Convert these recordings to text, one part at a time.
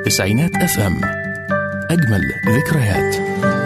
تسعينات اف ام اجمل ذكريات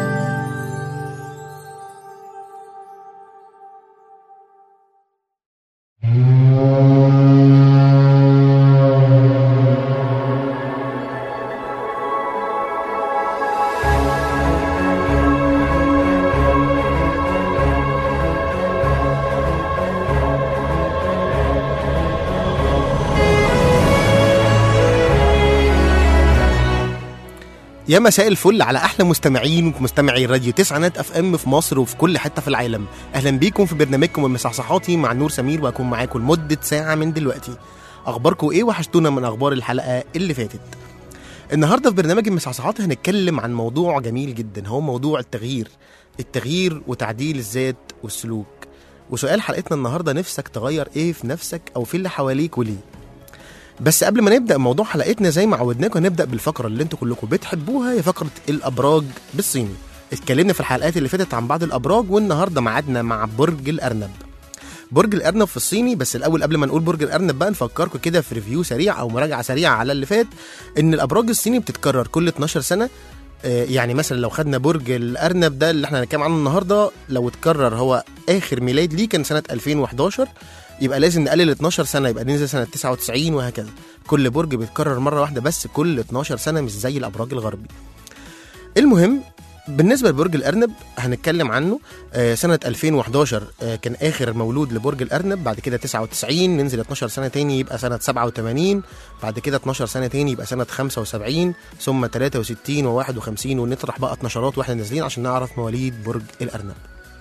يا مساء الفل على احلى مستمعين ومستمعي راديو تسعينات اف ام في مصر وفي كل حته في العالم اهلا بيكم في برنامجكم المصحصحاتي مع نور سمير وهكون معاكم لمده ساعه من دلوقتي اخباركم ايه وحشتونا من اخبار الحلقه اللي فاتت النهارده في برنامج المصحصحات هنتكلم عن موضوع جميل جدا هو موضوع التغيير التغيير وتعديل الذات والسلوك وسؤال حلقتنا النهارده نفسك تغير ايه في نفسك او في اللي حواليك وليه بس قبل ما نبدا موضوع حلقتنا زي ما عودناكم هنبدا بالفقره اللي انتوا كلكم بتحبوها هي فقره الابراج بالصيني اتكلمنا في الحلقات اللي فاتت عن بعض الابراج والنهارده ميعادنا مع برج الارنب برج الارنب في الصيني بس الاول قبل ما نقول برج الارنب بقى نفكركم كده في ريفيو سريع او مراجعه سريعه على اللي فات ان الابراج الصيني بتتكرر كل 12 سنه آه، يعني مثلا لو خدنا برج الارنب ده اللي احنا هنتكلم عنه النهارده لو اتكرر هو اخر ميلاد ليه كان سنه 2011 يبقى لازم نقلل 12 سنه يبقى ننزل سنه 99 وهكذا كل برج بيتكرر مره واحده بس كل 12 سنه مش زي الابراج الغربي المهم بالنسبة لبرج الأرنب هنتكلم عنه آه، سنة 2011 آه، كان آخر مولود لبرج الأرنب بعد كده 99 ننزل 12 سنة تاني يبقى سنة 87 بعد كده 12 سنة تاني يبقى سنة 75 ثم 63 و51 ونطرح بقى 12 واحنا نازلين عشان نعرف مواليد برج الأرنب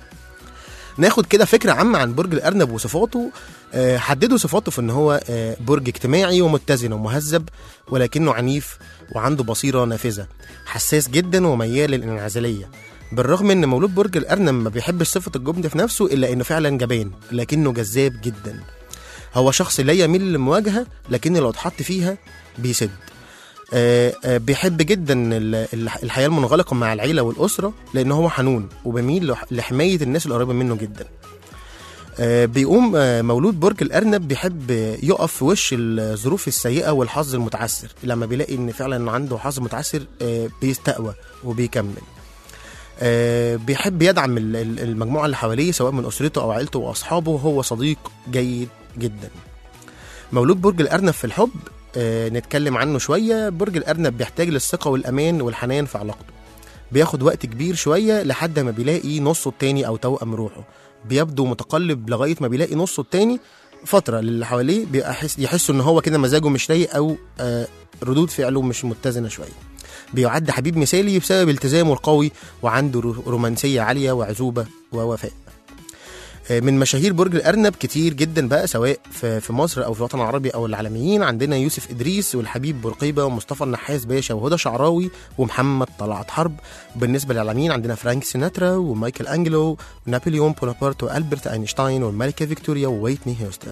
ناخد كده فكرة عامة عن برج الأرنب وصفاته آه، حددوا صفاته في إن هو آه، برج اجتماعي ومتزن ومهذب ولكنه عنيف وعنده بصيرة نافذة حساس جدا وميال للانعزالية بالرغم ان مولود برج الارنب ما بيحبش صفه الجبن في نفسه الا انه فعلا جبان لكنه جذاب جدا هو شخص لا يميل للمواجهه لكن لو اتحط فيها بيسد آه، آه، بيحب جدا ال- ال- الحياه المنغلقه مع العيله والاسره لان هو حنون وبيميل لح- لحمايه الناس القريبه منه جدا آه، بيقوم آه، مولود برج الارنب بيحب يقف في وش الظروف السيئه والحظ المتعسر لما بيلاقي ان فعلا انه عنده حظ متعسر آه، بيستقوى وبيكمل آه، بيحب يدعم ال- ال- المجموعه اللي حواليه سواء من اسرته او عيلته واصحابه وهو صديق جيد جدا مولود برج الارنب في الحب آه، نتكلم عنه شويه برج الارنب بيحتاج للثقه والامان والحنان في علاقته بياخد وقت كبير شويه لحد ما بيلاقي نصه التاني او توأم روحه بيبدو متقلب لغايه ما بيلاقي نصه التاني فتره للي حواليه بيبقى يحس يحسوا ان هو كده مزاجه مش رايق او آه، ردود فعله مش متزنه شويه بيعد حبيب مثالي بسبب التزامه القوي وعنده رو- رومانسيه عاليه وعزوبه ووفاء آه، من مشاهير برج الارنب كتير جدا بقى سواء في في مصر او في الوطن العربي او العالميين عندنا يوسف ادريس والحبيب برقيبه ومصطفى النحاس باشا وهدى شعراوي ومحمد طلعت حرب بالنسبه للعالميين عندنا فرانك سيناترا ومايكل انجلو ونابليون بونابرت والبرت اينشتاين والملكه فيكتوريا وويتني هيوستن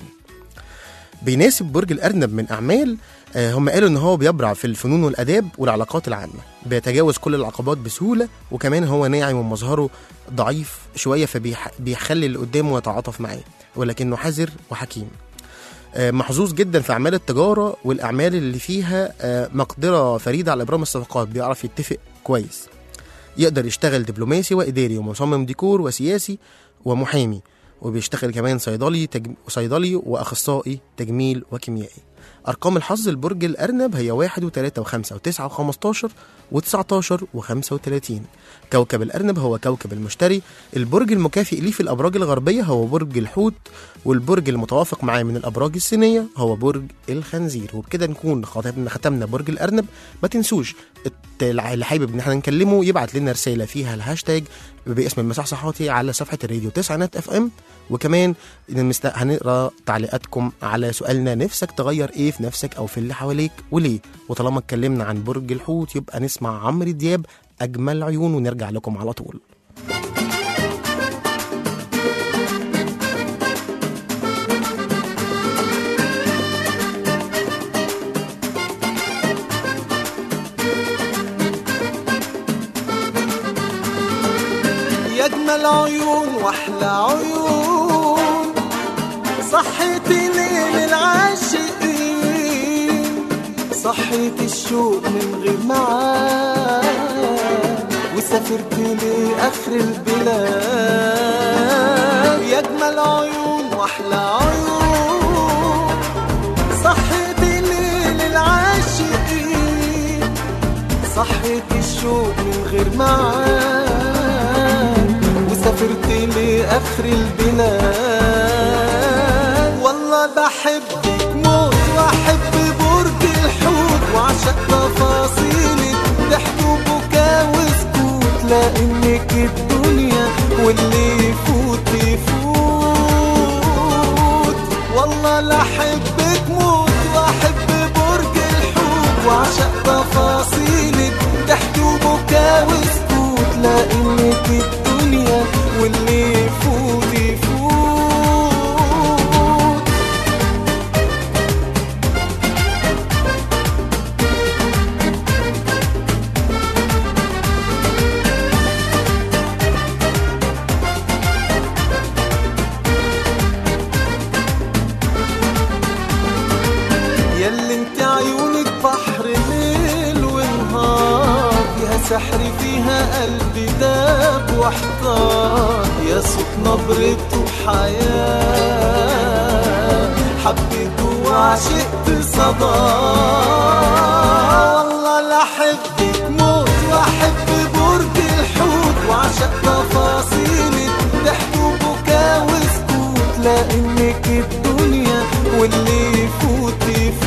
بيناسب برج الارنب من اعمال آه، هم قالوا ان هو بيبرع في الفنون والاداب والعلاقات العامه بيتجاوز كل العقبات بسهوله وكمان هو ناعم ومظهره ضعيف شويه فبيخلي اللي قدامه يتعاطف معاه ولكنه حذر وحكيم آه، محظوظ جدا في اعمال التجاره والاعمال اللي فيها آه، مقدره فريده على ابرام الصفقات بيعرف يتفق كويس يقدر يشتغل دبلوماسي واداري ومصمم ديكور وسياسي ومحامي وبيشتغل كمان صيدلي تج... صيدلي واخصائي تجميل وكيميائي ارقام الحظ لبرج الارنب هي 1 و3 و5 و9 و15 و19 و35 كوكب الارنب هو كوكب المشتري البرج المكافئ ليه في الابراج الغربيه هو برج الحوت والبرج المتوافق معاه من الابراج الصينيه هو برج الخنزير وبكده نكون ختمنا ختمنا برج الارنب ما تنسوش الت- اللي حابب ان احنا نكلمه يبعت لنا رساله فيها الهاشتاج باسم المصحصحاتي على صفحه الراديو 9 نت اف ام وكمان نمست- هنقرا تعليقاتكم على سؤالنا نفسك تغير ايه في نفسك او في اللي حواليك وليه وطالما اتكلمنا عن برج الحوت يبقى نسمع عمرو دياب اجمل عيون ونرجع لكم على طول يا اجمل عيون واحلى عيون صحيتي ليل العاشقين صحيت الشوق من غير معاد وسافرت لآخر البلاد يا أجمل عيون وأحلى عيون صحيت ليل العاشقين صحيت الشوق من غير معاد وسافرت لآخر البلاد والله بحبك موت وأحب برج الحوت وعشق تفاصيلك ضحك وبكا وسكوت لأنك الدنيا واللي يفوت يفوت والله لا أحبك موت وأحب برج الحوت وعشق تفاصيلك ضحك وبكا وسكوت لأنك الدنيا واللي يفوت يفوت ياللي انت عيونك بحر ليل ونهار فيها سحر فيها قلبي داب واحتار يا صوت نبرته حياة حبيته وعشقت صدى والله لا احبك موت واحب برج الحوت وعشق تفاصيلك ضحك وبكا وسكوت لانك الدنيا واللي يفوت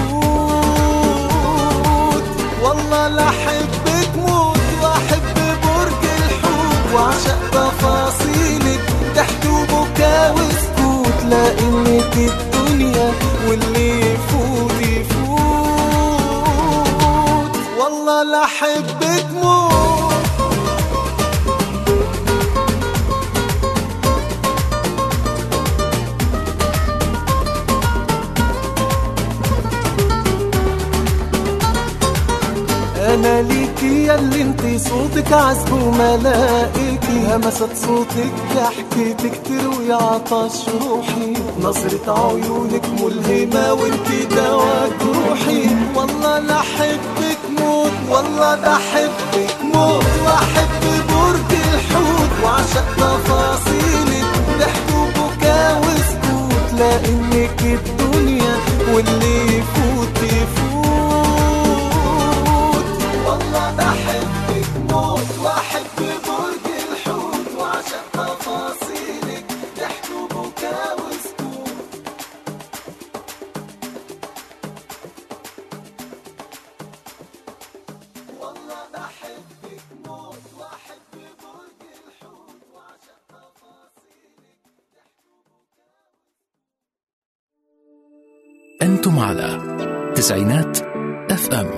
يفوت والله لا احبك موت واحب برج الحوت وعشق تفاصيلك ضحك وبكا وسكوت لانك الدنيا واللي يفوت يفوت والله لا احبك موت انا ليكي يا اللي انت صوتك عذب وملائكي همسة صوتك ضحكتك تروي عطش روحي نظرة عيونك ملهمة وانت دواء جروحي والله لا احبك موت والله ده احبك موت واحب برج الحوت وعشق تفاصيلك ضحك وبكا وسكوت لانك الدنيا واللي يفوت يفوت والله بحبك موت واحب برج الحوت وعشق تفاصيلك ضحك وبكا وسكوت والله بحبك موت واحب برج الحوت وعشق تفاصيلك أنتم على تسعينات اف ام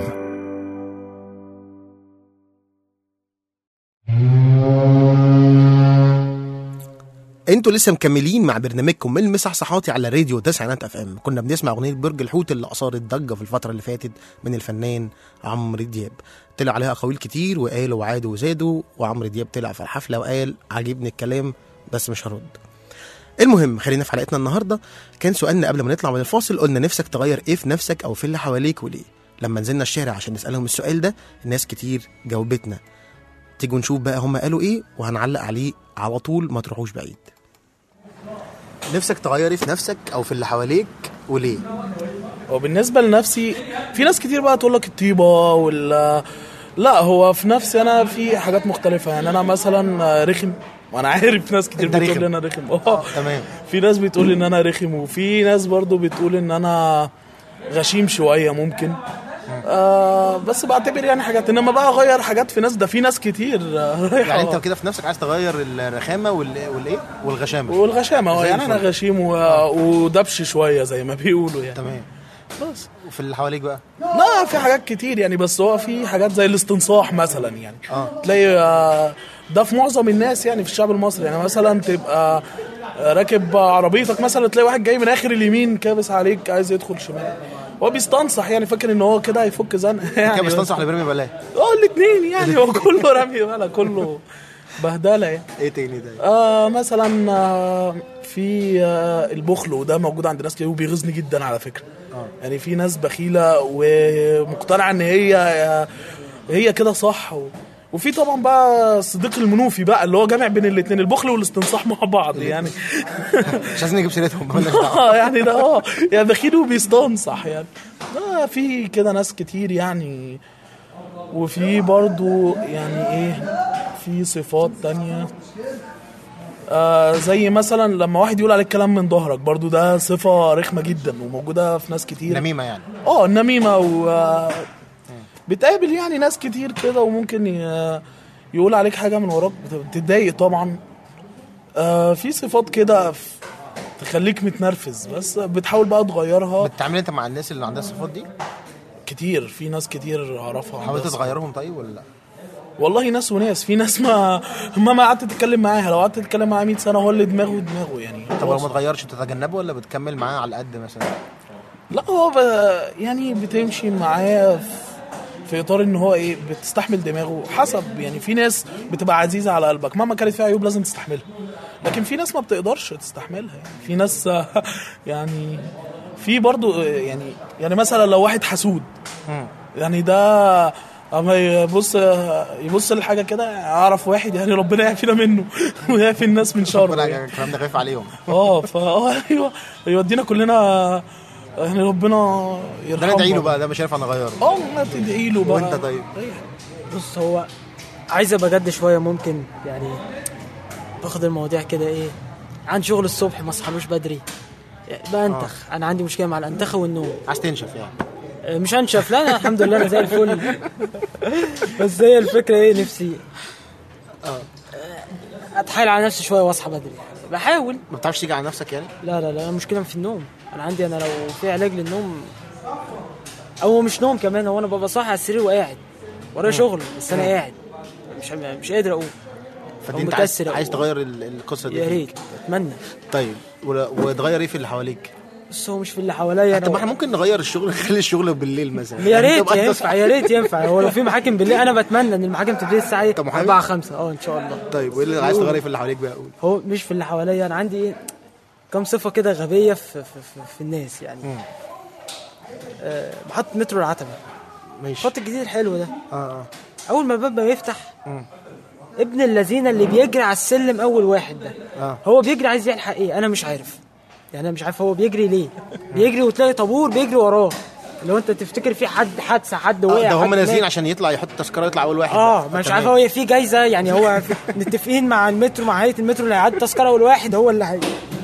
انتوا لسه مكملين مع برنامجكم من المصحصحاتي على راديو تسعينات اف ام كنا بنسمع اغنيه برج الحوت اللي اثارت ضجه في الفتره اللي فاتت من الفنان عمرو دياب طلع عليها اقاويل كتير وقالوا وعادوا وزادوا وعمرو دياب طلع في الحفله وقال عاجبني الكلام بس مش هرد المهم خلينا في حلقتنا النهارده كان سؤالنا قبل ما نطلع من الفاصل قلنا نفسك تغير ايه في نفسك او في اللي حواليك وليه لما نزلنا الشارع عشان نسالهم السؤال ده الناس كتير جاوبتنا تيجوا نشوف بقى هم قالوا ايه وهنعلق عليه على طول ما تروحوش بعيد نفسك تغيري في نفسك او في اللي حواليك وليه وبالنسبه لنفسي في ناس كتير بقى تقول لك الطيبه وال لا هو في نفسي انا في حاجات مختلفه يعني انا مثلا رخم وانا عارف ناس كتير أنت بتقول رخم. لي انا رخم اه تمام في ناس بتقول ان انا رخم وفي ناس برضو بتقول ان انا غشيم شويه ممكن آه بس بعتبر يعني حاجات انما بقى اغير حاجات في ناس ده في ناس كتير آه، رايحه يعني انت كده في نفسك عايز تغير الرخامه وال- والايه والغشامه والغشامه اه زي يعني انا الفل. غشيم و... ودبش شويه زي ما بيقولوا يعني تمام بس وفي اللي حواليك بقى لا في حاجات كتير يعني بس هو في حاجات زي الاستنصاح مثلا يعني آه. تلاقي آه، ده في معظم الناس يعني في الشعب المصري يعني مثلا تبقى آه، راكب عربيتك مثلا تلاقي واحد جاي من اخر اليمين كابس عليك عايز يدخل شمال هو بيستنصح يعني فاكر ان هو كده هيفك زنقه يعني كده بيستنصح ولا بيرمي بلاها اه الاثنين يعني هو كله رمي ولا كله بهدله يعني ايه تاني ده آه مثلا آه في آه البخل وده موجود عند ناس كتير وبيغيظني جدا على فكره آه. يعني في ناس بخيله ومقتنعه ان هي آه هي كده صح و وفي طبعا بقى الصديق المنوفي بقى اللي هو جامع بين الاثنين البخل والاستنصاح مع بعض يعني مش عايزين نجيب سيرتهم مالناش دعوه اه يعني ده اه يعني بخيل وبيستنصح يعني آه في كده ناس كتير يعني وفي برضو يعني ايه في صفات تانية آه زي مثلا لما واحد يقول عليك كلام من ظهرك برضو ده صفة رخمة جدا وموجودة في ناس كتير نميمه يعني اه النميمة و آه، بتقابل يعني ناس كتير كده وممكن ي- يقول عليك حاجة من وراك بت- بتتضايق طبعا آه في صفات كده ف- تخليك متنرفز بس بتحاول بقى تغيرها بتتعامل انت مع الناس اللي عندها الصفات دي كتير في ناس كتير اعرفها حاولت عندها تغيرهم طيب ولا لا والله ناس وناس في ناس ما ما ما قعدت تتكلم معاها لو قعدت تتكلم معاها 100 سنه هو اللي دماغه دماغه يعني طب لو خلاص. ما اتغيرش بتتجنبه ولا بتكمل معاه على قد مثلا لا هو ب... يعني بتمشي معاه في... في اطار ان هو ايه بتستحمل دماغه حسب يعني في ناس بتبقى عزيزه على قلبك مهما كانت فيها عيوب لازم تستحملها لكن في ناس ما بتقدرش تستحملها يعني في ناس يعني في برضو يعني يعني مثلا لو واحد حسود يعني ده اما يبص يبص لحاجه كده اعرف واحد يعني ربنا يعافينا منه ويعافي الناس من شره ربنا يعني. الكلام ده خايف عليهم اه فا اه ايوه يودينا كلنا يعني ربنا ده يرحمه ندعي له بقى ده مش هينفع نغيره اه ما تدعي له بقى وانت طيب بص هو عايز ابقى جد شويه ممكن يعني باخد المواضيع كده ايه عن شغل الصبح ما اصحالوش بدري بانتخ انا عندي مشكله مع الانتخه والنوم عايز تنشف يعني آه، مش هنشف لا انا الحمد لله انا زي الفل بس هي الفكره ايه نفسي آه، اتحايل على نفسي شويه واصحى بدري بحاول ما بتعرفش تيجي على نفسك يعني لا لا لا المشكله في النوم انا عندي انا لو في علاج للنوم او مش نوم كمان هو انا ببقى صاحي على السرير وقاعد ورايا شغل بس انا قاعد مش مش قادر اقوم فدي أو انت عايز, مكسر أو- عايز تغير ال- القصه دي يا فيك. ريت اتمنى طيب ولا- وتغير ايه في اللي حواليك بس هو مش في اللي حواليا طب ما احنا انا ممكن نغير الشغل نخلي الشغل بالليل مثلا يا يعني ريت تبقى أنت ينفع صاحي. يا ريت ينفع هو لو في محاكم بالليل انا بتمنى ان المحاكم تبتدي الساعه طب محامي؟ 4 5 اه ان شاء الله طيب وايه اللي عايز تغير ايه في اللي حواليك بقى قول هو مش في اللي حواليا انا عندي ايه كم صفه كده غبيه في في, في, في الناس يعني آه محطه مترو العتبه ماشي الخط الجديد الحلو ده اه اه اول ما الباب ما يفتح ابن اللذينه اللي بيجري على السلم اول واحد ده آه. هو بيجري عايز يلحق ايه انا مش عارف يعني انا مش عارف هو بيجري ليه بيجري وتلاقي طابور بيجري وراه لو انت تفتكر في حد حادثه حد آه، وقع ده هم حد نازلين مات. عشان يطلع يحط تذكره يطلع اول واحد اه بقى. مش تمام. عارف هو في جايزه يعني هو في متفقين مع المترو مع هيئه المترو اللي هيعدي تذكره اول واحد هو اللي هي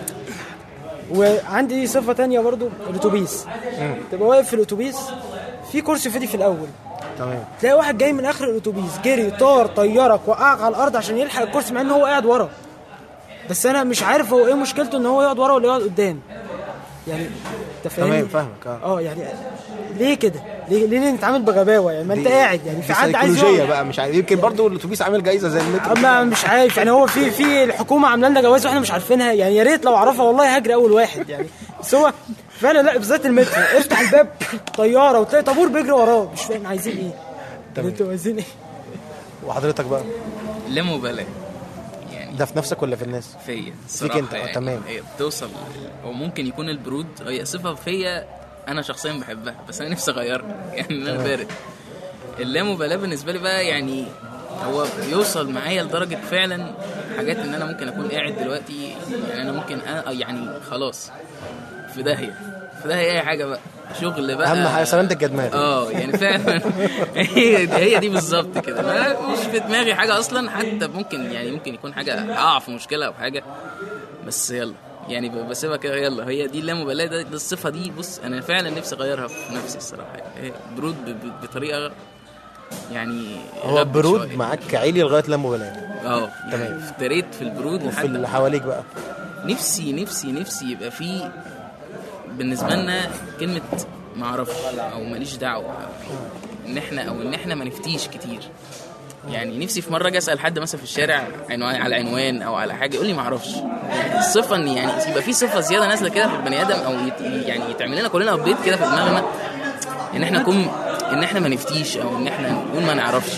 وعندي صفه تانية برضو الاتوبيس تبقى واقف في الاتوبيس في كرسي فاضي في الاول تمام تلاقي واحد جاي من اخر الاتوبيس جري طار طيرك وقعك على الارض عشان يلحق الكرسي مع ان هو قاعد ورا بس انا مش عارف هو ايه مشكلته ان هو يقعد ورا ولا يقعد قدام يعني انت فاهمني تمام فاهمك اه اه يعني ليه كده ليه ليه نتعامل بغباوه يعني ما انت دي- قاعد يعني في دي حد عايز سيكولوجيه يقعد بقى مش عارف يمكن برضو الاتوبيس عامل جايزه زي المترو اما مش عارف يعني هو في في الحكومه عامله لنا جواز واحنا مش عارفينها يعني يا ريت لو اعرفها والله هجري اول واحد يعني بس هو فعلا لا بالذات المترو افتح الباب طياره وتلاقي طابور بيجري وراه مش فاهم عايزين ايه تمام. انتوا عايزين ايه وحضرتك بقى لا مبالاة يعني ده في نفسك ولا في الناس فيا الصراحة انت، آه، يعني تمام. هي بتوصل او ممكن يكون البرود هي صفة فيا انا شخصيا بحبها بس انا نفسي اغيرها يعني إن انا بارد اللامبالاة بالنسبة لي بقى يعني هو بيوصل معايا لدرجة فعلا حاجات ان انا ممكن اكون قاعد دلوقتي يعني انا ممكن أنا يعني خلاص في داهية في داهية اي حاجة بقى شغل بقى اهم حاجه سلامتك يا دماغ اه يعني فعلا هي دي هي دي بالظبط كده ما مش في دماغي حاجه اصلا حتى ممكن يعني ممكن يكون حاجه اقع في مشكله او حاجه بس يلا يعني ب- بسيبها كده يلا هي دي اللامبالاه ده, ده الصفه دي بص انا فعلا نفسي اغيرها في نفسي الصراحه يعني برود ب- ب- بطريقه يعني هو غبي برود شوية. معاك عالي لغايه لا مبالاه اه تمام. يعني افتريت في البرود وفي لحد اللي حواليك بقى نفسي نفسي نفسي يبقى في بالنسبه لنا كلمه ما اعرفش او ماليش دعوه أو ان احنا او ان احنا ما نفتيش كتير يعني نفسي في مره اجي اسال حد مثلا في الشارع عنوان على عنوان او على حاجه يقول لي ما اعرفش يعني الصفه ان يعني يبقى في صفه زياده نازله كده في البني ادم او يت يعني يتعمل لنا كلنا ابديت كده في دماغنا ان احنا نكون ان احنا ما نفتيش او ان احنا نقول ما نعرفش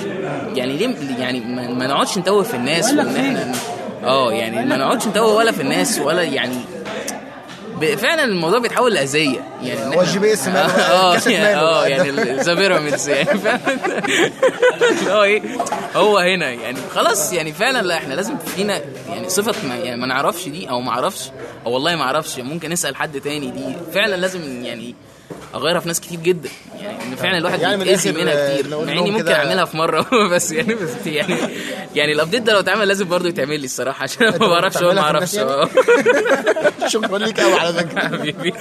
يعني ليه يعني ما, ما نقعدش نتوه في الناس وان احنا اه يعني ما نقعدش نتوه ولا في الناس ولا يعني ب- فعلا الموضوع بيتحول لاذيه يعني إن هو إحنا- الجي بي إس ماله بقى؟ اه الكاسيت يعني ماله اه بقى؟ يعني ذا بيراميدز يعني فاهم اللي هو ايه هو هنا يعني خلاص يعني فعلا لا احنا لازم فينا يعني صفه ما يعني ما نعرفش دي او ما اعرفش او والله ما اعرفش ممكن نسال حد تاني دي فعلا لازم يعني اغيرها في ناس كتير جدا يعني ان فعلا الواحد يعني من بيتأذي الآخر، منها آه، كتير نقول مع لهم اني ممكن كده- اعملها في مره بس يعني بس يعني يعني الابديت ده لو اتعمل لازم برضه يتعمل لي الصراحه عشان أنا أنت ما بعرفش أقول ما بتعملها في اعرفش الناس اه شكرا ليك قوي على فكره حبيبي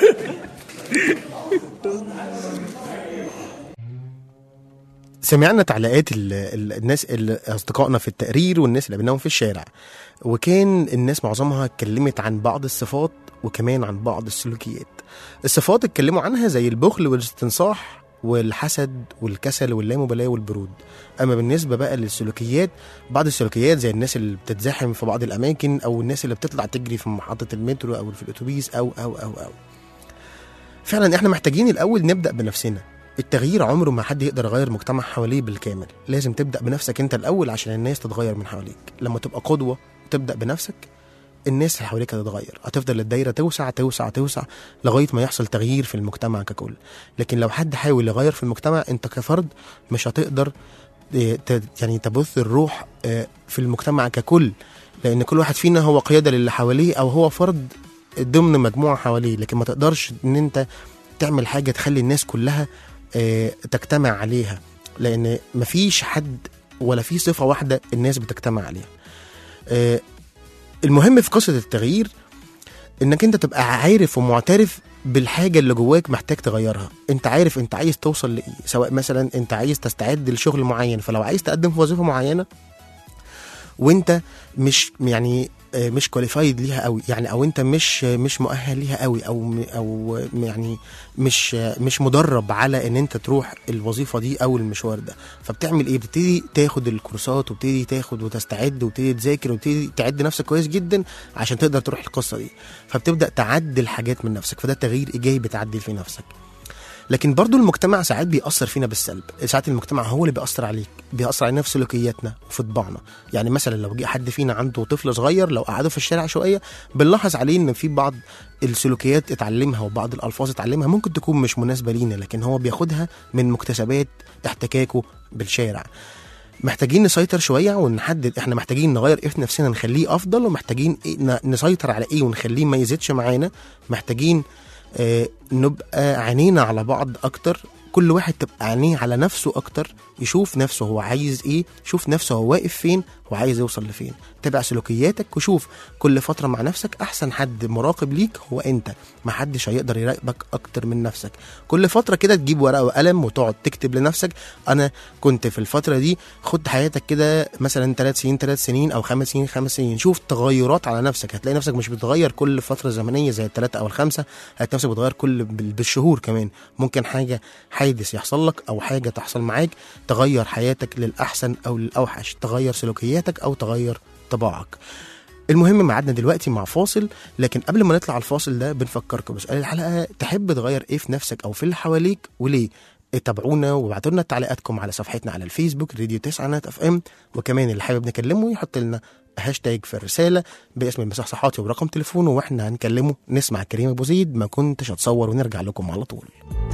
سمعنا تعليقات ال- ال- الناس اللي اصدقائنا في التقرير والناس اللي قابلناهم في الشارع وكان الناس معظمها اتكلمت عن بعض الصفات وكمان عن بعض السلوكيات الصفات اتكلموا عنها زي البخل والاستنصاح والحسد والكسل واللامبالاه والبرود اما بالنسبه بقى للسلوكيات بعض السلوكيات زي الناس اللي بتتزاحم في بعض الاماكن او الناس اللي بتطلع تجري في محطه المترو او في الاتوبيس او او او او فعلا احنا محتاجين الاول نبدا بنفسنا التغيير عمره ما حد يقدر يغير مجتمع حواليه بالكامل لازم تبدا بنفسك انت الاول عشان الناس تتغير من حواليك لما تبقى قدوه وتبدا بنفسك الناس اللي حواليك هتتغير هتفضل الدايره توسع توسع توسع لغايه ما يحصل تغيير في المجتمع ككل لكن لو حد حاول يغير في المجتمع انت كفرد مش هتقدر اه، ت- يعني تبث الروح اه، في المجتمع ككل لان كل واحد فينا هو قياده للي حواليه او هو فرد ضمن مجموعه حواليه لكن ما تقدرش ان انت تعمل حاجه تخلي الناس كلها آه، تجتمع عليها لان مفيش حد ولا في صفه واحده الناس بتجتمع عليها آه، المهم في قصه التغيير انك انت تبقى عارف ومعترف بالحاجه اللي جواك محتاج تغيرها انت عارف انت عايز توصل لايه سواء مثلا انت عايز تستعد لشغل معين فلو عايز تقدم في وظيفه معينه وانت مش يعني آه، مش كواليفايد ليها قوي يعني او انت مش مش مؤهل ليها قوي او او يعني مش مش مدرب على ان انت تروح الوظيفه دي او المشوار ده فبتعمل ايه بتبتدي تاخد الكورسات وبتبتدي تاخد وتستعد وبتبتدي تذاكر وبتبتدي تعد نفسك كويس جدا عشان تقدر تروح القصه دي فبتبدا تعدل حاجات من نفسك فده تغيير ايجابي بتعدل في نفسك لكن برضو المجتمع ساعات بيأثر فينا بالسلب ساعات المجتمع هو اللي بيأثر عليك بيأثر علينا في سلوكياتنا وفي طباعنا يعني مثلا لو جه حد فينا عنده طفل صغير لو قعده في الشارع شويه بنلاحظ عليه ان في بعض السلوكيات اتعلمها وبعض الالفاظ اتعلمها ممكن تكون مش مناسبه لينا لكن هو بياخدها من مكتسبات احتكاكه بالشارع محتاجين نسيطر شويه ونحدد احنا محتاجين نغير ايه في نفسنا نخليه افضل ومحتاجين إيه ن- نسيطر على ايه ونخليه ما يزيدش معانا محتاجين آه نبقى عينينا على بعض اكتر كل واحد تبقى عينيه على نفسه اكتر يشوف نفسه هو عايز ايه يشوف نفسه هو واقف فين وعايز يوصل لفين تابع سلوكياتك وشوف كل فترة مع نفسك أحسن حد مراقب ليك هو أنت محدش هيقدر يراقبك أكتر من نفسك كل فترة كده تجيب ورقة وقلم وتقعد تكتب لنفسك أنا كنت في الفترة دي خد حياتك كده مثلا ثلاث سنين ثلاث سنين أو خمس سنين خمس سنين شوف تغيرات على نفسك هتلاقي نفسك مش بتغير كل فترة زمنية زي الثلاثة أو الخمسة هتلاقي نفسك بتغير كل بال- بالشهور كمان ممكن حاجة حادث يحصل لك أو حاجة تحصل معاك تغير حياتك للأحسن أو للأوحش تغير سلوكياتك أو تغير طباعك المهم ميعادنا دلوقتي مع فاصل لكن قبل ما نطلع الفاصل ده بنفكركم بسؤال الحلقه تحب تغير ايه في نفسك او في اللي حواليك وليه تابعونا وابعتوا لنا تعليقاتكم على صفحتنا على الفيسبوك راديو 9 نت اف ام وكمان اللي حابب نكلمه يحط لنا هاشتاج في الرساله باسم المصحصحاتي ورقم تليفونه واحنا هنكلمه نسمع كريم ابو زيد ما كنتش اتصور ونرجع لكم على طول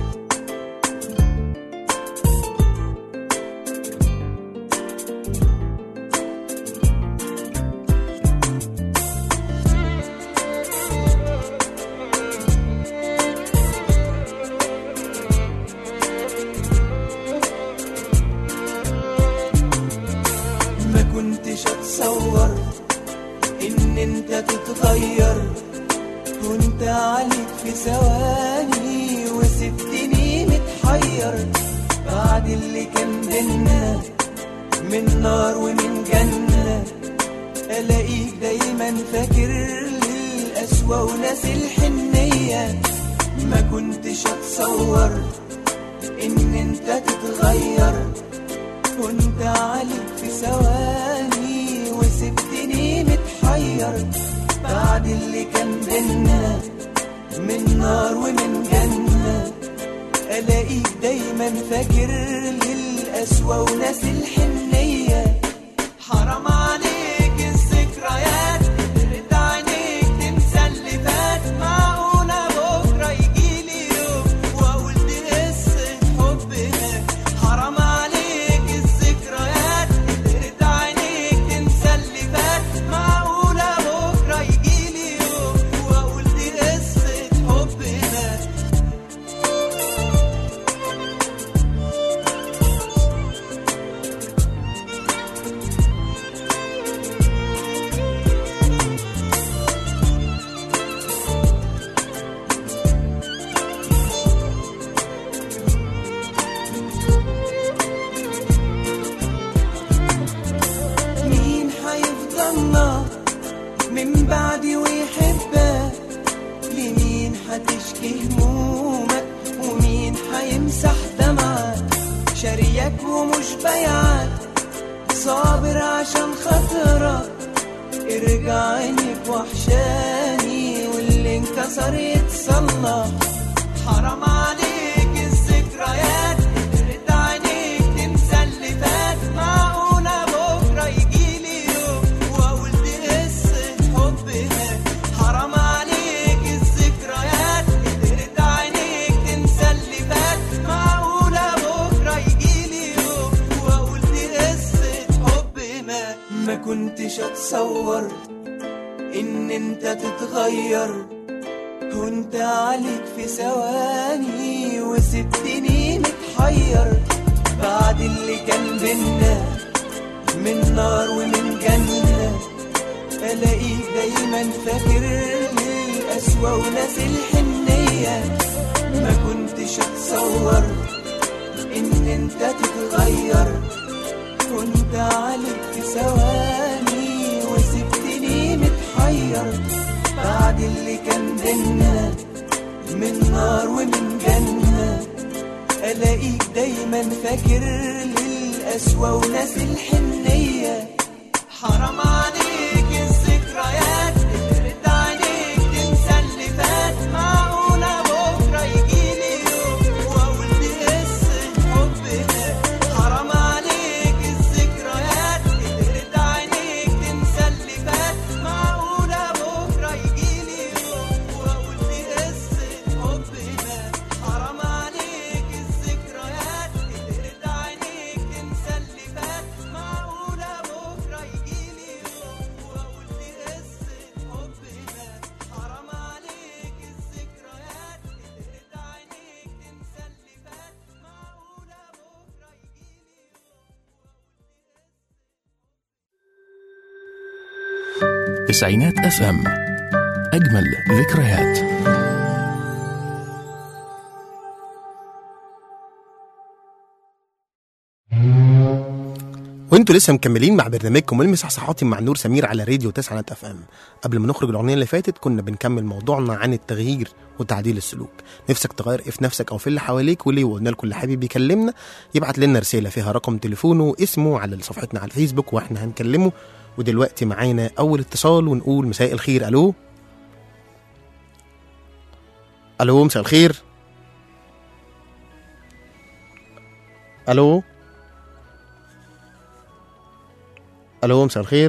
ما كنتش اتصور ان انت تتغير كنت عليك في ثواني وسبتني متحير بعد اللي كان بينا من نار ومن جنة الاقيك دايما فاكر للأسوأ وناس الحنية ما كنتش اتصور ان انت تتغير كنت عليك في ثواني وسبتني متحير بعد اللي كان بينا من نار ومن جنة ألاقيك دايما فاكر للأسوأ وناس الحنية هتشكي همومك ومين هيمسح دمعك شاريك ومش بيعك صابر عشان خاطرك ارجع عينك وحشاني واللي انكسر يتصلح حرام عليك الذكريات ترد عينيك تنسى اللي فات معقولة بكرة يجيلي يوم وأقول دي قصة حب هات حرام عليك الذكريات ترد عينيك تنسى اللي فات معقولة بكرة يجيلي يوم وأقول دي قصة حب مات ما كنتش أتصور إن أنت تتغير كنت عليك في ثواني وسبتني متحير بعد اللي كان بينا من نار ومن جنة ألاقيك دايما فاكر لي القسوة وناس الحنية ما كنتش أتصور إن أنت تتغير كنت عليك في ثواني وسبتني متحير بعد اللي كان بينا من نار ومن جنة ألاقيك دايما فاكر للقسوة وناس الحنية حرام عليك الذكريات ترد عينيك تنسى اللي فات معقولة بكرة يجيلي يوم وأقول دي قصة حب هات حرام عليك الذكريات ترد عينيك تنسى اللي فات معقولة بكرة يجيلي يوم وأقول دي قصة حب هات حرام عليك الذكريات ترد عينيك تنسى اللي فات معقولة بكرة يجيلي يوم وأقول دي قصة حب هات حرام عليك الذكريات ترد عينيك تنسى اللي فات معقولة بكرة يجيلي تسعينات اف ام اجمل ذكريات وانتوا لسه مكملين مع برنامجكم المسح صحاتي مع نور سمير على راديو 9 اف ام قبل ما نخرج الاغنيه اللي فاتت كنا بنكمل موضوعنا عن التغيير وتعديل السلوك نفسك تغير ايه في نفسك او في اللي حواليك وليه وقلنا لكم اللي حابب يكلمنا يبعت لنا رساله فيها رقم تليفونه واسمه على صفحتنا على الفيسبوك واحنا هنكلمه ودلوقتي معانا اول اتصال ونقول مساء الخير الو الو مساء الخير الو الو مساء الخير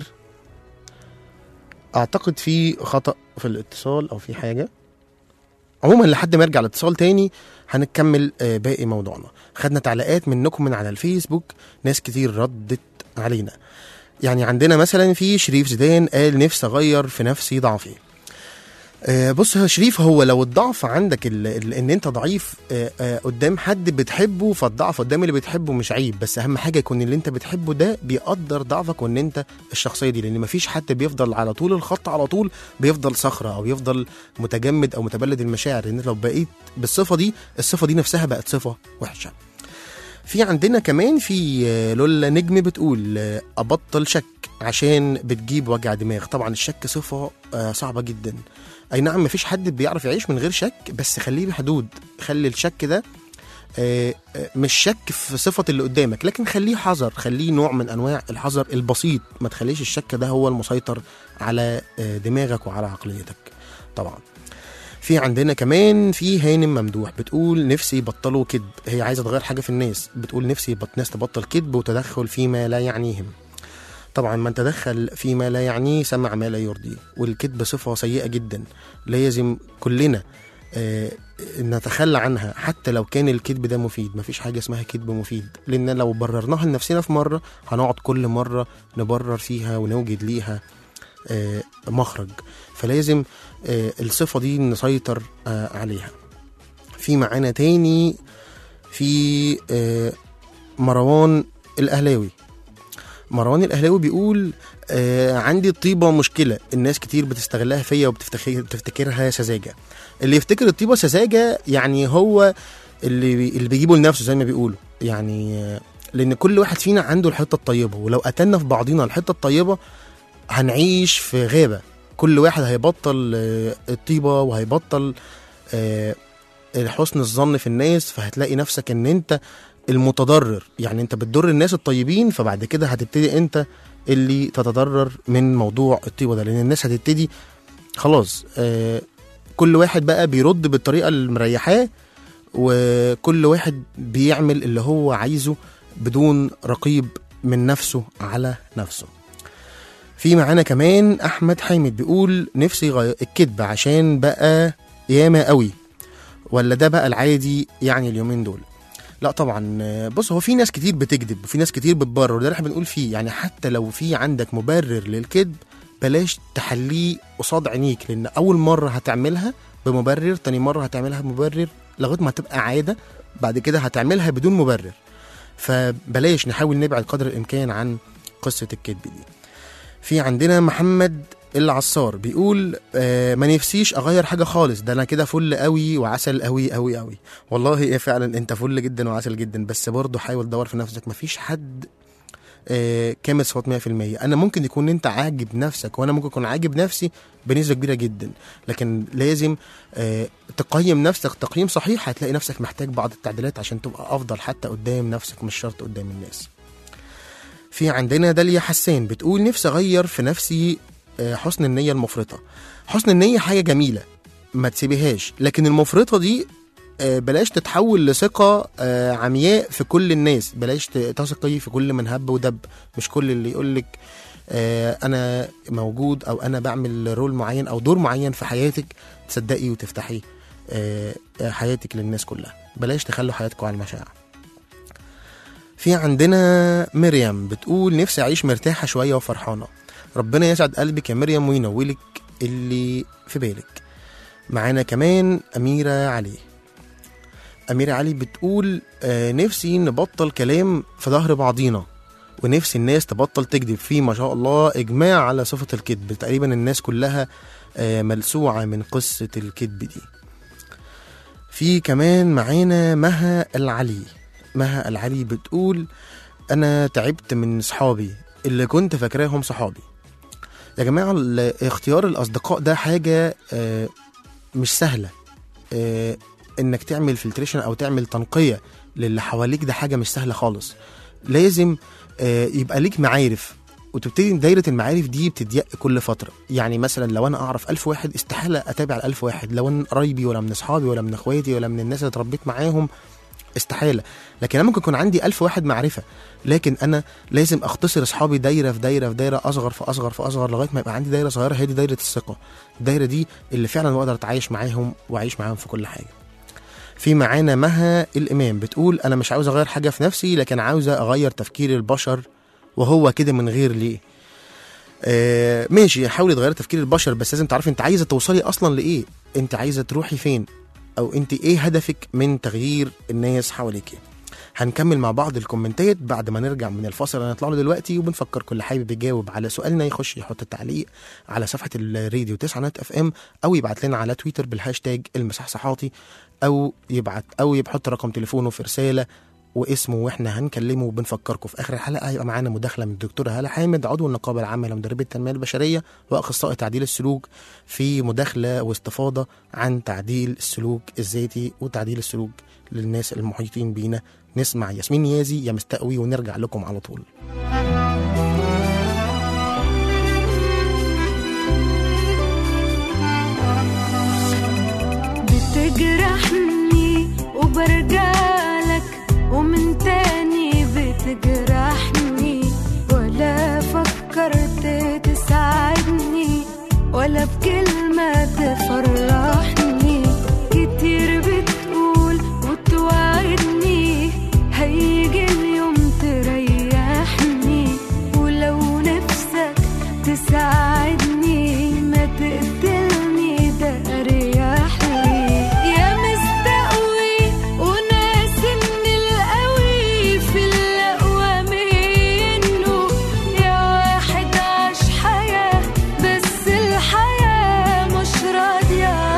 اعتقد في خطا في الاتصال او في حاجه عموما لحد ما يرجع الاتصال تاني هنكمل آه، باقي موضوعنا خدنا تعليقات منكم من على الفيسبوك ناس كتير ردت علينا يعني عندنا مثلا في شريف زيدان قال نفسي اغير في نفسي ضعفي آه، بص يا شريف هو لو الضعف عندك ال- ال- ان انت ضعيف آه، آه، قدام حد بتحبه فالضعف قدام اللي بتحبه مش عيب بس اهم حاجه يكون اللي انت بتحبه ده بيقدر ضعفك وان انت الشخصيه دي لان مفيش حد بيفضل على طول الخط على طول بيفضل صخره او يفضل متجمد او متبلد المشاعر لان لو بقيت بالصفه دي الصفه دي نفسها بقت صفه وحشه في عندنا كمان في آه، لولا نجم بتقول آه، ابطل شك عشان بتجيب وجع دماغ طبعا الشك صفه آه، صعبه جدا اي نعم مفيش حد بيعرف يعيش من غير شك بس خليه بحدود خلي الشك ده آه، آه، مش شك في صفة اللي قدامك لكن خليه حذر خليه نوع من انواع الحذر البسيط ما تخليش الشك ده هو المسيطر على آه، دماغك وعلى عقليتك طبعا في عندنا كمان في هانم ممدوح بتقول نفسي يبطلوا كذب هي عايزه تغير حاجه في الناس بتقول نفسي يبط ناس تبطل كذب وتدخل فيما لا يعنيهم طبعا من تدخل فيما لا يعنيه سمع ما لا يرضيه والكذب صفه سيئه جدا لازم كلنا آه، نتخلى عنها حتى لو كان الكذب ده مفيد مفيش حاجه اسمها كذب مفيد لان لو بررناها لنفسنا في مره هنقعد كل مره نبرر فيها ونوجد ليها آه، مخرج فلازم آه، الصفه دي نسيطر آه، عليها في معانا تاني في آه، مروان الاهلاوي مروان الاهلاوي بيقول آه عندي الطيبه مشكله الناس كتير بتستغلها فيا وبتفتكر بتفتكرها سذاجه اللي يفتكر الطيبه سذاجه يعني هو اللي بي اللي بيجيبه لنفسه زي ما بيقولوا يعني آه، لان كل واحد فينا عنده الحته الطيبه ولو قتلنا في بعضينا الحته الطيبه هنعيش في غابه كل واحد هيبطل آه، الطيبه وهيبطل آه، حسن الظن في الناس فهتلاقي نفسك ان انت المتضرر يعني انت بتضر الناس الطيبين فبعد كده هتبتدي انت اللي تتضرر من موضوع الطيبه ده لان الناس هتبتدي خلاص آه كل واحد بقى بيرد بالطريقه اللي مريحاه وكل واحد بيعمل اللي هو عايزه بدون رقيب من نفسه على نفسه في معانا كمان احمد حامد بيقول نفسي غير الكذب عشان بقى ياما قوي ولا ده بقى العادي يعني اليومين دول لا طبعا آه، بص هو في ناس كتير بتكذب وفي ناس كتير بتبرر وده اللي احنا بنقول فيه يعني حتى لو في عندك مبرر للكذب بلاش تحليه قصاد عينيك لان اول مره هتعملها بمبرر تاني مره هتعملها بمبرر لغايه ما تبقى عاده بعد كده هتعملها بدون مبرر فبلاش نحاول نبعد قدر الامكان عن قصه الكذب دي في عندنا محمد العصار بيقول آه ما نفسيش اغير حاجه خالص ده انا كده فل قوي وعسل قوي قوي قوي والله ايه فعلا انت فل جدا وعسل جدا بس برضه حاول تدور في نفسك مفيش حد آه كامل صوت 100% انا ممكن يكون انت عاجب نفسك وانا ممكن اكون عاجب نفسي بنسبه كبيره جدا لكن لازم آه تقيم نفسك تقييم صحيح هتلاقي نفسك محتاج بعض التعديلات عشان تبقى افضل حتى قدام نفسك مش شرط قدام الناس في عندنا داليا حسان بتقول نفسي اغير في نفسي آه، حسن النيه المفرطه حسن النيه حاجه جميله ما تسيبيهاش لكن المفرطه دي آه، بلاش تتحول لثقه آه، عمياء في كل الناس بلاش ت- تثقي في كل من هب ودب مش كل اللي يقولك آه، انا موجود او انا بعمل رول معين او دور معين في حياتك تصدقي وتفتحي آه، آه، حياتك للناس كلها بلاش تخلوا حياتكم على المشاع في عندنا مريم بتقول نفسي اعيش مرتاحه شويه وفرحانه ربنا يسعد قلبك يا مريم وينولك اللي في بالك معانا كمان أميرة علي أميرة علي بتقول آه نفسي نبطل كلام في ظهر بعضينا ونفسي الناس تبطل تكذب في ما شاء الله إجماع على صفة الكذب تقريبا الناس كلها آه ملسوعة من قصة الكذب دي في كمان معانا مها العلي مها العلي بتقول أنا تعبت من صحابي اللي كنت فاكراهم صحابي يا جماعة ال- اختيار الأصدقاء ده حاجة آه، مش سهلة آه، إنك تعمل فلتريشن أو تعمل تنقية للي حواليك ده حاجة مش سهلة خالص لازم آه، يبقى ليك معارف وتبتدي دايرة المعارف دي بتضيق كل فترة يعني مثلا لو أنا أعرف ألف واحد استحالة أتابع الألف واحد لو أنا قرايبي ولا من أصحابي ولا من إخواتي ولا من الناس اللي اتربيت معاهم استحالة لكن أنا ممكن يكون عندي ألف واحد معرفة لكن أنا لازم أختصر أصحابي دايرة في دايرة في دايرة أصغر في أصغر في أصغر لغاية ما يبقى عندي دايرة صغيرة هي دي دايرة الثقة الدايرة دي اللي فعلا بقدر أتعايش معاهم وأعيش معاهم في كل حاجة في معانا مها الإمام بتقول أنا مش عاوز أغير حاجة في نفسي لكن عاوزة أغير تفكير البشر وهو كده من غير ليه آه ماشي حاولي تغيري تفكير البشر بس لازم تعرفي انت عايزه توصلي اصلا لايه انت عايزه تروحي فين او انت ايه هدفك من تغيير الناس حواليك هنكمل مع بعض الكومنتات بعد ما نرجع من الفاصل اللي هنطلع له دلوقتي وبنفكر كل حابب يجاوب على سؤالنا يخش يحط التعليق على صفحه الراديو 9 نت اف ام او يبعت لنا على تويتر بالهاشتاج المصحصحاتي او يبعت او يحط رقم تليفونه في رساله واسمه واحنا هنكلمه وبنفكركم في اخر الحلقه هيبقى معانا مداخله من الدكتوره هاله حامد عضو النقابه العامه لمدربي التنميه البشريه واخصائي تعديل السلوك في مداخله واستفاضه عن تعديل السلوك الذاتي وتعديل السلوك للناس المحيطين بينا نسمع ياسمين نيازي يا مستقوي ونرجع لكم على طول بتجرحني وبرجعلك ومن تاني بتجرحني ولا فكرت تساعدني ولا بكلمة تفرحني كتير بتقول وتوعدني هيجي اليوم تريحني ولو نفسك تساعدني ما تقتلني ده اريح لي يا مستقوي وناس ان القوي في الاقوى منه يا واحد عاش حياه بس الحياه مش راضيه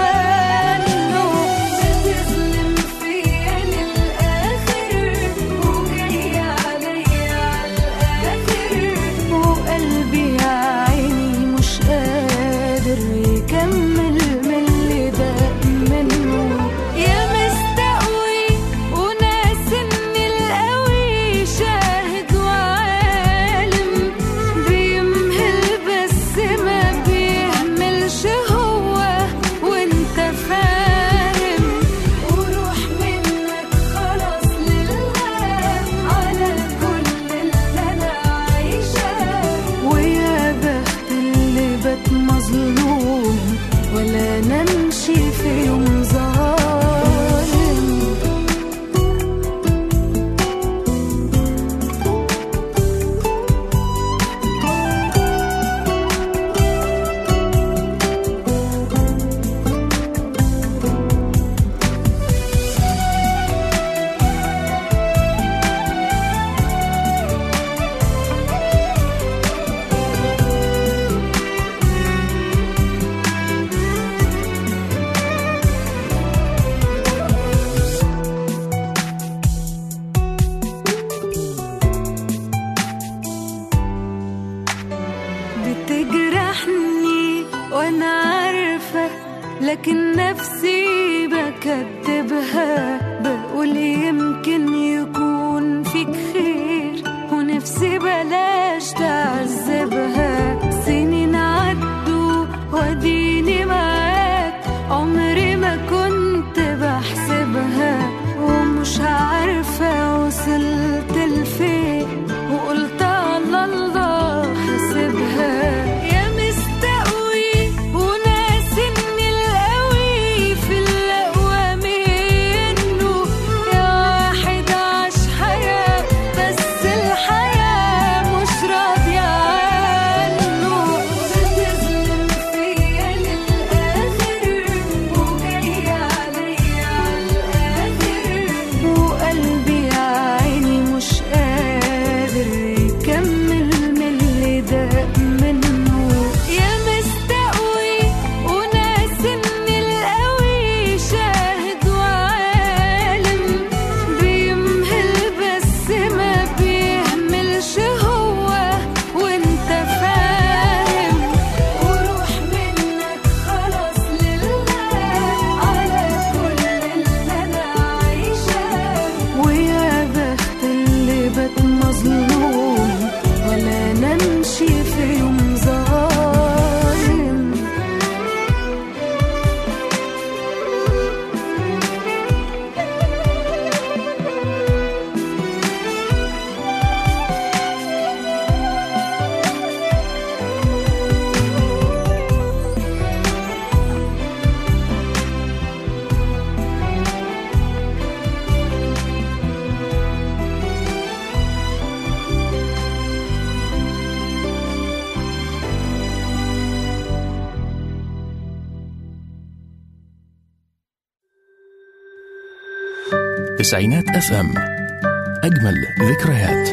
تسعينات اف ام اجمل ذكريات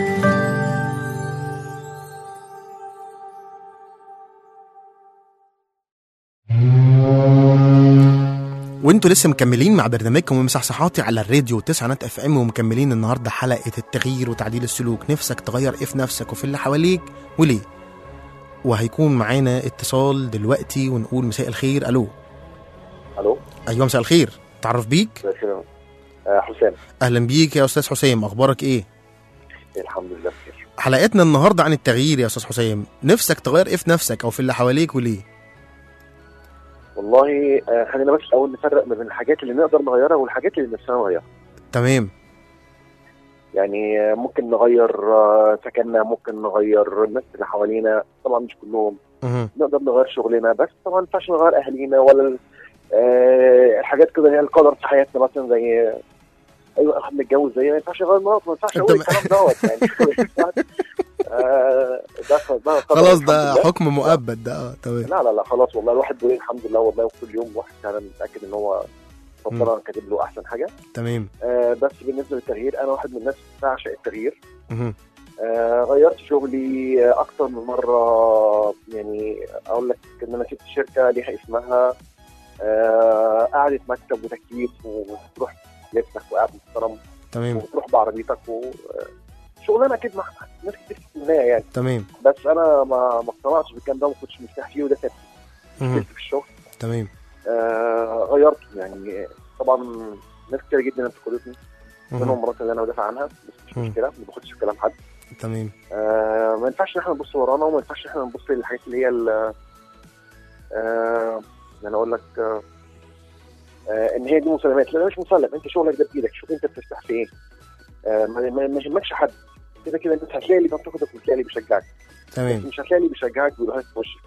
وانتوا لسه مكملين مع برنامجكم ومصحصحاتي على الراديو تسعة اف ام ومكملين النهارده حلقه التغيير وتعديل السلوك نفسك تغير ايه في نفسك وفي اللي حواليك وليه وهيكون معانا اتصال دلوقتي ونقول مساء الخير الو الو ايوه مساء الخير تعرف بيك مساء الخير آه حسام اهلا بيك يا استاذ حسام اخبارك ايه الحمد لله بخير حلقتنا النهارده عن التغيير يا استاذ حسام نفسك تغير ايه في نفسك او في اللي حواليك وليه والله آه خلينا بس الاول نفرق ما بين الحاجات اللي نقدر نغيرها والحاجات اللي نفسنا نغيرها تمام يعني آه ممكن نغير آه سكننا ممكن نغير الناس اللي حوالينا طبعا مش كلهم مهم. نقدر نغير شغلنا بس طبعا ما ينفعش نغير اهالينا ولا ال- آه الحاجات كده هي القدر في حياتنا مثلا زي ايوه احنا بنتجوز زي ما ينفعش نغير مراته ما ينفعش أنت اقول م- الكلام دوت يعني ما ينفعش. آه، ده ده قدر خلاص الحمد ده لله. حكم مؤبد ده اه تمام لا لا لا خلاص والله الواحد بيقول الحمد لله والله كل يوم الواحد فعلا متاكد ان هو ربنا كاتب له احسن حاجه تمام آه بس بالنسبه للتغيير انا واحد من الناس بعشق التغيير مهم. آه غيرت شغلي آه، اكتر من مره يعني اقول لك ان انا سبت شركه ليها اسمها آه قعدة مكتب وتكييف وتروح لبسك وقاعد محترم تمام وتروح بعربيتك و آه، شغلانه اكيد مع ناس كتير بتتمناها يعني تمام بس انا ما ما اقتنعتش بالكلام ده وما كنتش مرتاح فيه وده كان مهم. في الشغل تمام آه غيرت يعني طبعا ناس كتير جدا انتقدتني منهم مهم. مرات اللي انا بدافع عنها بس مش مم. مشكله ما باخدش في كلام حد تمام آه ما ينفعش ان احنا نبص ورانا وما ينفعش ان احنا نبص للحاجات اللي هي ال- آه انا اقول لك آه آه ان هي دي مسلمات لا ده مش مسلم انت شغلك ده بايدك شوف انت بترتاح في ايه آه ما, ما ما يهمكش حد كده كده انت هتلاقي اللي بينتقدك وتلاقي اللي بيشجعك تمام مش هتلاقي اللي بيشجعك بيقول لك في وشك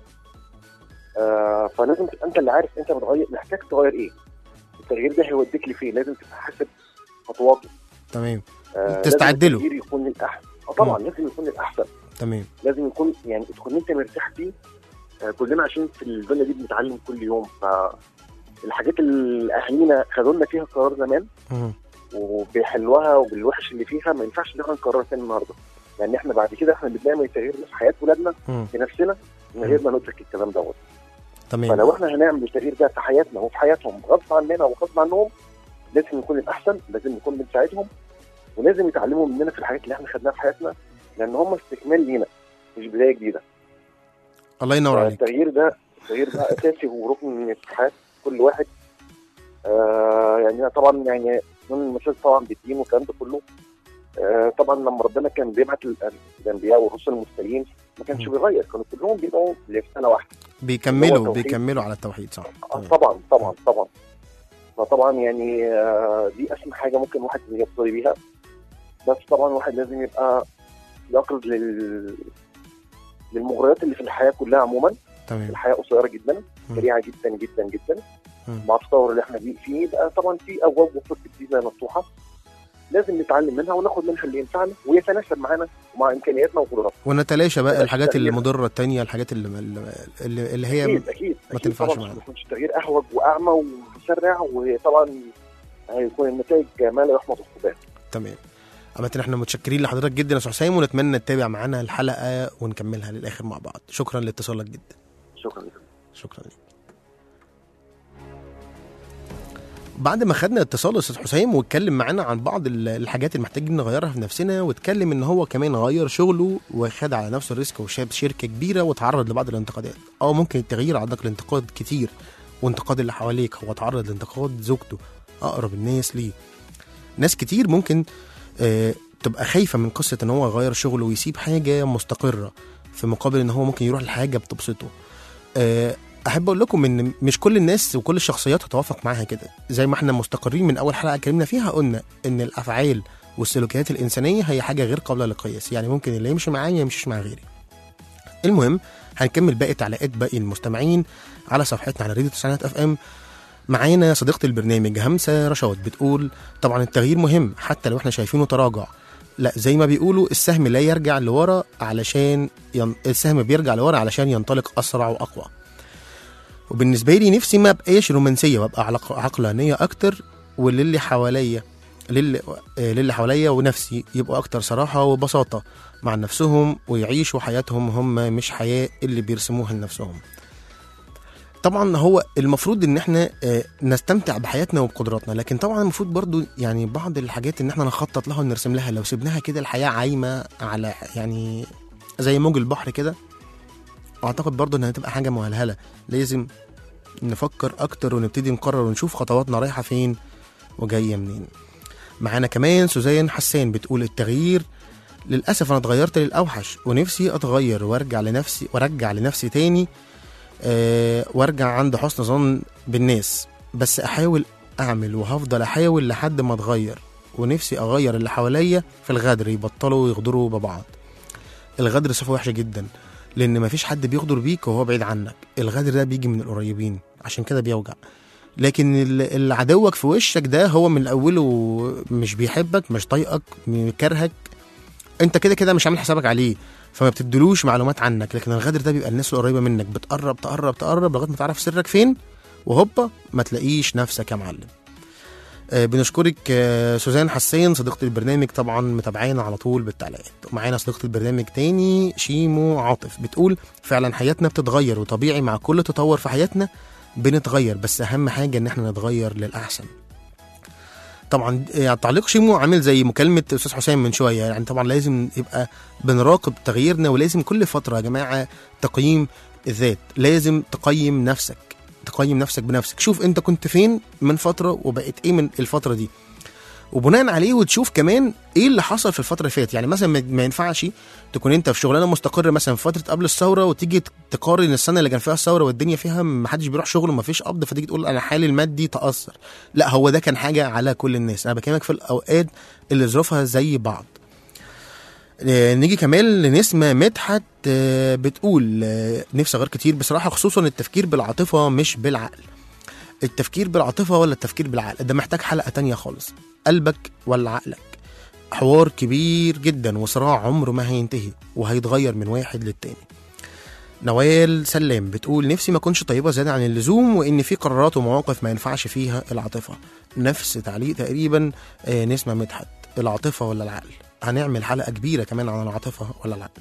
آه فلازم تبقى انت اللي عارف انت بتغير محتاج تغير ايه التغيير ده هيوديك لفين لازم تبقى حاسب خطواته تمام آه تستعد لازم له. التغيير يكون للاحسن اه طبعا لازم يكون للاحسن تمام لازم يكون يعني تكون انت مرتاح فيه آه كلنا عشان في الدنيا دي بنتعلم كل يوم فالحاجات اللي اهالينا خدوا لنا فيها قرار زمان مهم. وبيحلوها وبالوحش اللي فيها ما ينفعش ان احنا نكررها تاني النهارده يعني احنا بعد كده احنا بنعمل التغيير ده في حياه ولادنا مم. بنفسنا من غير ما ندرك الكلام دوت تمام فلو احنا هنعمل التغيير ده في حياتنا وفي حياتهم غصب عننا وغصب عنهم لازم نكون الاحسن لازم نكون بنساعدهم ولازم يتعلموا مننا في الحاجات اللي احنا خدناها في حياتنا لان هم استكمال لينا مش بدايه جديده الله ينور عليك التغيير ده التغيير ده اساسي وركن في حياه كل واحد آه يعني طبعا يعني من المثال طبعا بالدين والكلام ده كله آه طبعا لما ربنا كان بيبعت ال- الانبياء والرسل المرسلين ما كانش مم. بيغير كانوا كلهم بيبقوا لرساله واحده هو بيكملوا التوحيد. بيكملوا على التوحيد صح آه، تمام. طبعا طبعا طبعا فطبعا يعني آه، دي اسمى حاجه ممكن واحد يرتضي بيها بس طبعا الواحد لازم يبقى يقرض لل للمغريات اللي في الحياه كلها عموما تمام الحياه قصيره جدا مم. سريعه جدا جدا جدا مم. مع التطور اللي احنا فيه بقى طبعا في ابواب وفرص جديده مفتوحه لازم نتعلم منها وناخد منها اللي ينفعنا ويتناسب معانا ومع امكانياتنا وقدراتنا ونتلاشى بقى بلاش الحاجات تغيير. المضره التانية الحاجات اللي اللي, اللي هي اكيد اكيد ما أكيد تنفعش طبعا معانا. ما يكونش تغيير اهوج واعمى ومسرع وطبعا هيكون النتائج ما لا يحمد الصباح تمام عامة احنا متشكرين لحضرتك جدا يا استاذ حسام ونتمنى تتابع معانا الحلقه ونكملها للاخر مع بعض شكرا لاتصالك جدا شكرا لك شكرا لك بعد ما خدنا اتصال استاذ حسام واتكلم معانا عن بعض ال- الحاجات اللي محتاجين نغيرها في نفسنا واتكلم ان هو كمان غير شغله وخد على نفسه الريسك وشاب شركه كبيره وتعرض لبعض الانتقادات اه ممكن التغيير عندك الانتقاد كتير وانتقاد اللي حواليك هو تعرض لانتقاد زوجته اقرب الناس ليه ناس كتير ممكن آه تبقى خايفه من قصه ان هو يغير شغله ويسيب حاجه مستقره في مقابل ان هو ممكن يروح لحاجه بتبسطه آه، احب اقول لكم ان مش كل الناس وكل الشخصيات هتوافق معاها كده زي ما احنا مستقرين من اول حلقه اتكلمنا فيها قلنا ان الافعال والسلوكيات الانسانيه هي حاجه غير قابله للقياس يعني ممكن اللي يمشي معايا ما يمشيش مع غيري المهم هنكمل باقي تعليقات باقي المستمعين على صفحتنا على راديو تسعينات اف ام معانا صديقه البرنامج همسه رشاد بتقول طبعا التغيير مهم حتى لو احنا شايفينه تراجع لا زي ما بيقولوا السهم لا يرجع لورا علشان ين... السهم بيرجع لورا علشان ينطلق اسرع واقوى وبالنسبه لي نفسي ما ابقاش رومانسيه وابقى علاق- عقلانيه اكتر واللي اللي حواليا للي, آه، للي حواليا ونفسي يبقوا اكتر صراحه وبساطه مع نفسهم ويعيشوا حياتهم هم مش حياه اللي بيرسموها لنفسهم طبعا هو المفروض ان احنا آه، نستمتع بحياتنا وبقدراتنا لكن طبعا المفروض برضو يعني بعض الحاجات ان احنا نخطط لها ونرسم لها لو سيبناها كده الحياه عايمه على يعني زي موج البحر كده اعتقد برضو انها هتبقى حاجه مهلهله لازم نفكر اكتر ونبتدي نقرر ونشوف خطواتنا رايحه فين وجايه منين معانا كمان سوزان حسان بتقول التغيير للاسف انا اتغيرت للاوحش ونفسي اتغير وارجع لنفسي وارجع لنفسي تاني آه، وارجع عند حسن ظن بالناس بس احاول اعمل وهفضل احاول لحد ما اتغير ونفسي اغير اللي حواليا في الغدر يبطلوا يغدروا ببعض الغدر صفه وحشه جدا لان مفيش حد بيغدر بيك وهو بعيد عنك الغدر ده بيجي من القريبين عشان كده بيوجع لكن ال- اللي عدوك في وشك ده هو من اوله مش بيحبك مش طايقك م- كارهك انت كده كده مش عامل حسابك عليه فما بتدلوش معلومات عنك لكن الغدر ده بيبقى الناس القريبه منك بتقرب تقرب تقرب لغايه ما تعرف سرك فين وهوبا ما تلاقيش نفسك يا معلم آه، بنشكرك آه، سوزان حسين صديقة البرنامج طبعا متابعانا على طول بالتعليقات ومعانا صديقة البرنامج تاني شيمو عاطف بتقول فعلا حياتنا بتتغير وطبيعي مع كل تطور في حياتنا بنتغير بس اهم حاجة ان احنا نتغير للأحسن طبعا يعني تعليق شيمو عامل زي مكالمة أستاذ حسام من شوية يعني طبعا لازم يبقى بنراقب تغييرنا ولازم كل فترة يا جماعة تقييم الذات لازم تقيم نفسك تقيم نفسك بنفسك شوف انت كنت فين من فترة وبقيت ايه من الفترة دي وبناء عليه وتشوف كمان ايه اللي حصل في الفتره اللي فاتت يعني مثلا ما- ما ينفعش تكون انت في شغلانه مستقر مثلا في فتره قبل الثوره وتيجي تقارن السنه اللي كان فيها الثوره والدنيا فيها ما حدش بيروح شغل وما فيش قبض فتيجي تقول انا حالي المادي تاثر لا هو ده كان حاجه على كل الناس انا بكلمك في الاوقات اللي ظروفها زي بعض آه، نيجي كمان لنسمة مدحت آه، بتقول آه، نفسي اغير كتير بصراحة خصوصا التفكير بالعاطفة مش بالعقل التفكير بالعاطفة ولا التفكير بالعقل ده محتاج حلقة تانية خالص قلبك ولا عقلك حوار كبير جدا وصراع عمره ما هينتهي وهيتغير من واحد للتاني نوال سلام بتقول نفسي ما اكونش طيبه زياده عن اللزوم وان في قرارات ومواقف ما ينفعش فيها العاطفه نفس تعليق تقريبا آه، نسمه مدحت العاطفه ولا العقل هنعمل حلقه كبيره كمان عن العاطفه ولا العقل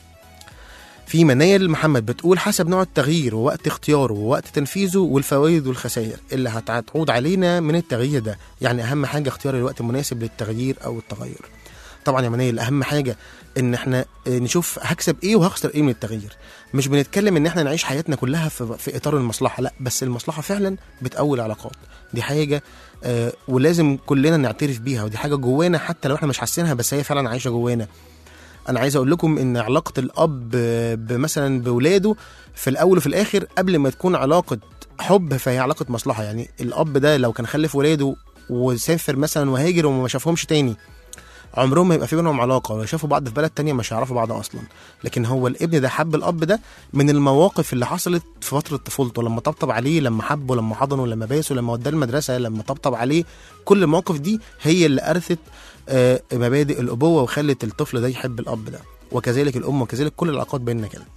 في منال محمد بتقول حسب نوع التغيير ووقت اختياره ووقت تنفيذه والفوائد والخسائر اللي هت- هتعود علينا من التغيير ده يعني اهم حاجه اختيار الوقت المناسب للتغيير او التغير طبعا يا منال اهم حاجه ان احنا آه، نشوف هكسب ايه وهخسر ايه من التغيير مش بنتكلم ان احنا نعيش حياتنا كلها في, في اطار المصلحه لا بس المصلحه فعلا بتقوي العلاقات دي حاجه آه ولازم كلنا نعترف بيها ودي حاجه جوانا حتى لو احنا مش حاسينها بس هي فعلا عايشه جوانا انا عايز اقول لكم ان علاقه الاب آه، مثلا باولاده في الاول وفي الاخر قبل ما تكون علاقه حب فهي علاقه مصلحه يعني الاب ده لو كان خلف ولاده وسافر مثلا وهاجر وما شافهمش تاني عمرهم ما يبقى في بينهم علاقه ولو شافوا بعض في بلد تانية مش هيعرفوا بعض اصلا لكن هو الابن ده حب الاب ده من المواقف اللي حصلت في فتره طفولته لما طبطب عليه لما حبه لما حضنه لما باسه لما وداه المدرسه لما طبطب عليه كل المواقف دي هي اللي ارثت آه، مبادئ الابوه وخلت الطفل ده يحب الاب ده وكذلك الام وكذلك كل العلاقات بيننا كده